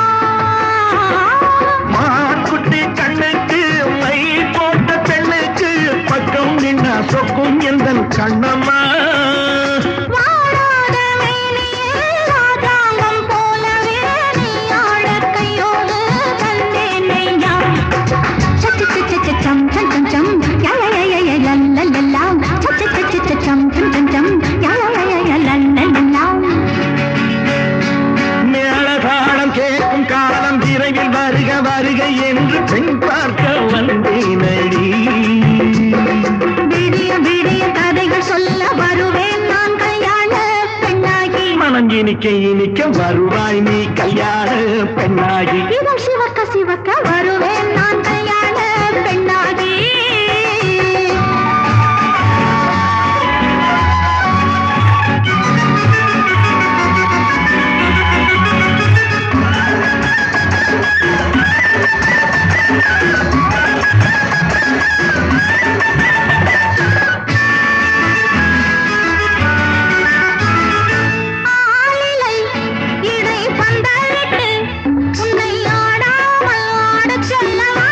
மான்குட்டி கண்ணுக்கு மை போட்ட பெண்ணுக்கு பக்கம் நின்னா சொக்கும் எந்த கண்ணம்மா வாழாத மேனியில் ராஜாங்கம் போலவே நீ ஆழக் கையோடு தந்தேன் நெய்யா. சச்சச்சச்சச்சம், சம் சம் சம், யா யா யா யா யா, லல்லல்லல்லா. சச்சச்சச்சச்சம், சம் சம் சம், யா யா யா யா யா, லல்லல்லல்லா. மேளதாளம் கேட்கும் காலம் விரைவில் வருக வருக என்று பெண் பார்க்க வந்தேனடி விடிய விடிய கதைகள் சொல்ல வருவேன் நான் கல்யாண பெண்ணாகி மனம் இனிக்க இனிக்க வருவாய் நீ கல்யாண பெண்ணாகி இதழ் சிவக்க சிவக்க வருவேன் நான் கல்யாண பெண்ணாகி ஆளிலை இடை பந்தலிட்டு உன்னை ஆடாமல் ஆடச் சொல்லவா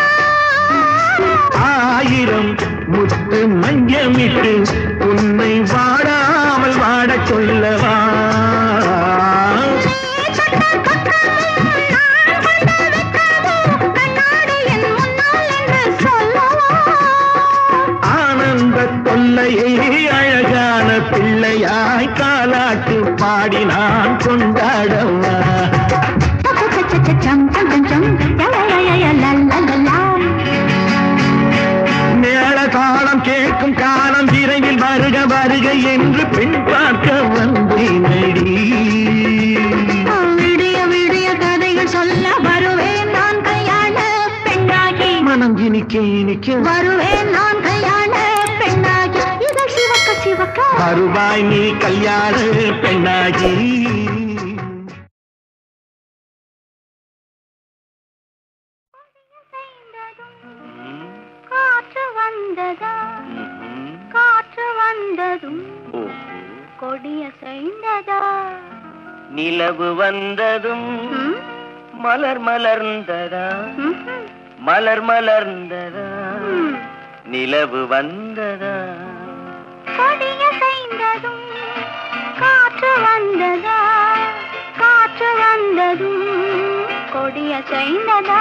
ஆயிரம் முத்து மஞ்சமிட்டு உன்னை வாடாமல் வாடச் சொல்லவா நீ தொட்ட பக்கமும் நான் கொண்ட வெட்கமும் கண்ணாடி என் முன்னால் என்று சொல்லவா நான் கொண்டாடவா சம் சம் சம் சம் லா மேள தாளம் கேட்கும் காலம் விரைவில் வருக வருக என்று பெண் பார்க்க வந்தேனடி விடிய விடிய கதைகள் சொல்ல வருவேன் நான் கல்யாண பெண்ணாகி மனம் இனிக்க இனிக்க வருவேன் நான் கல்யாண பெண்ணாகி இதழ் சிவக்க சிவக்க வருவாய் நீ கல்யாண பெண்ணாகி காற்று வந்ததா காற்று வந்ததும் கொடிய செய்ததா நிலவு வந்ததும் ம்? மலர் மலர்ந்ததா ம்ஹும். மலர் மலர்ந்ததா ம். நிலவு வந்ததா கொடிய செய்ததும் காற்று வந்ததா காற்று வந்ததும் கொடிய செய்ததா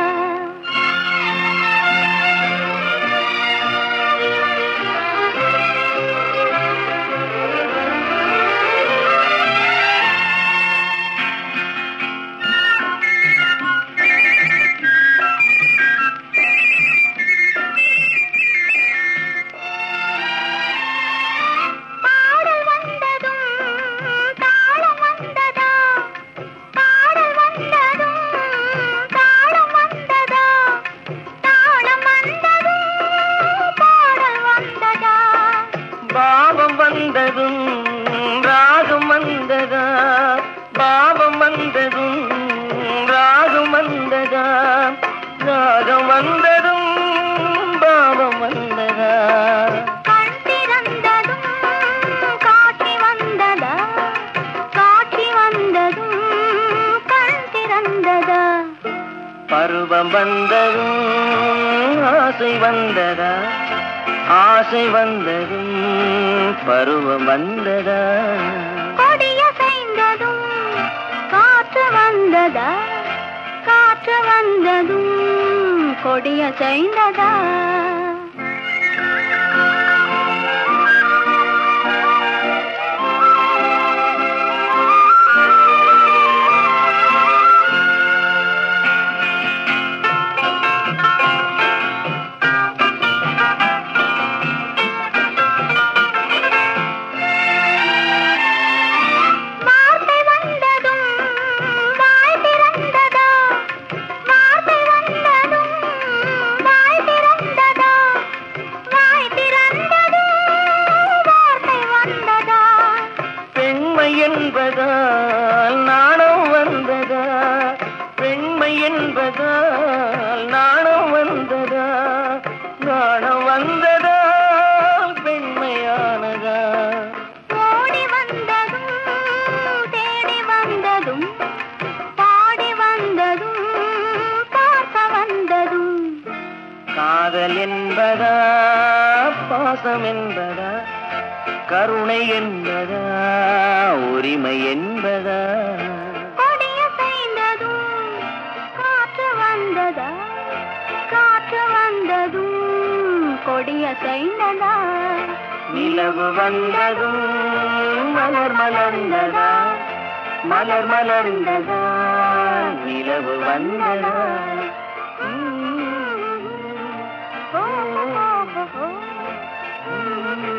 பாடல் வந்ததும் தாளம் வந்ததா பாடல் வந்ததும் தாளம் வந்ததா தாளம் வந்ததும் பாடல் வந்ததா பாவம் வந்ததும் ராகம் வந்ததா பாவம் வந்ததும் ராகம் வந்ததா ராகம் வந்ததும் பாவம் வந்ததா கண் திறந்ததும் காட்சி வந்ததா காட்சி வந்ததும் கண் திறந்ததா பருவம் வந்ததும் ஆசை வந்ததா ஆசை வந்ததும் பருவம் வந்ததா கொடிய செய்ததும் காற்று வந்ததா காற்று வந்ததும் கொடிய செய்ததா வார்த்தை வந்ததும் வாய் திறந்ததா வார்த்தை வந்ததும் வாய் திறந்ததா வாய் திறந்ததும் வார்த்தை வந்ததா பெண்மை என்பதால் நாணம் வந்ததா பெண்மை என்பதால் நாணம் வந்ததா நாணம் வந்ததால் பெண்மையானதா ஓடி வந்ததும் தேடி வந்ததும் பாடி வந்ததும் பார்க்க வந்ததும் காதல் என்பதா பாசம் என்பதா கருணை என்பதா உரிமை என்பதா கொடிய செய்ததும் காற்று வந்ததா காற்று வந்ததும் கொடிய செய்ததா நிலவு வந்ததும் மலர் மலர்ந்ததா மலர் மலர்ந்ததா நிலவு வந்ததா ஓ, ஓ, ஓ, ஓ.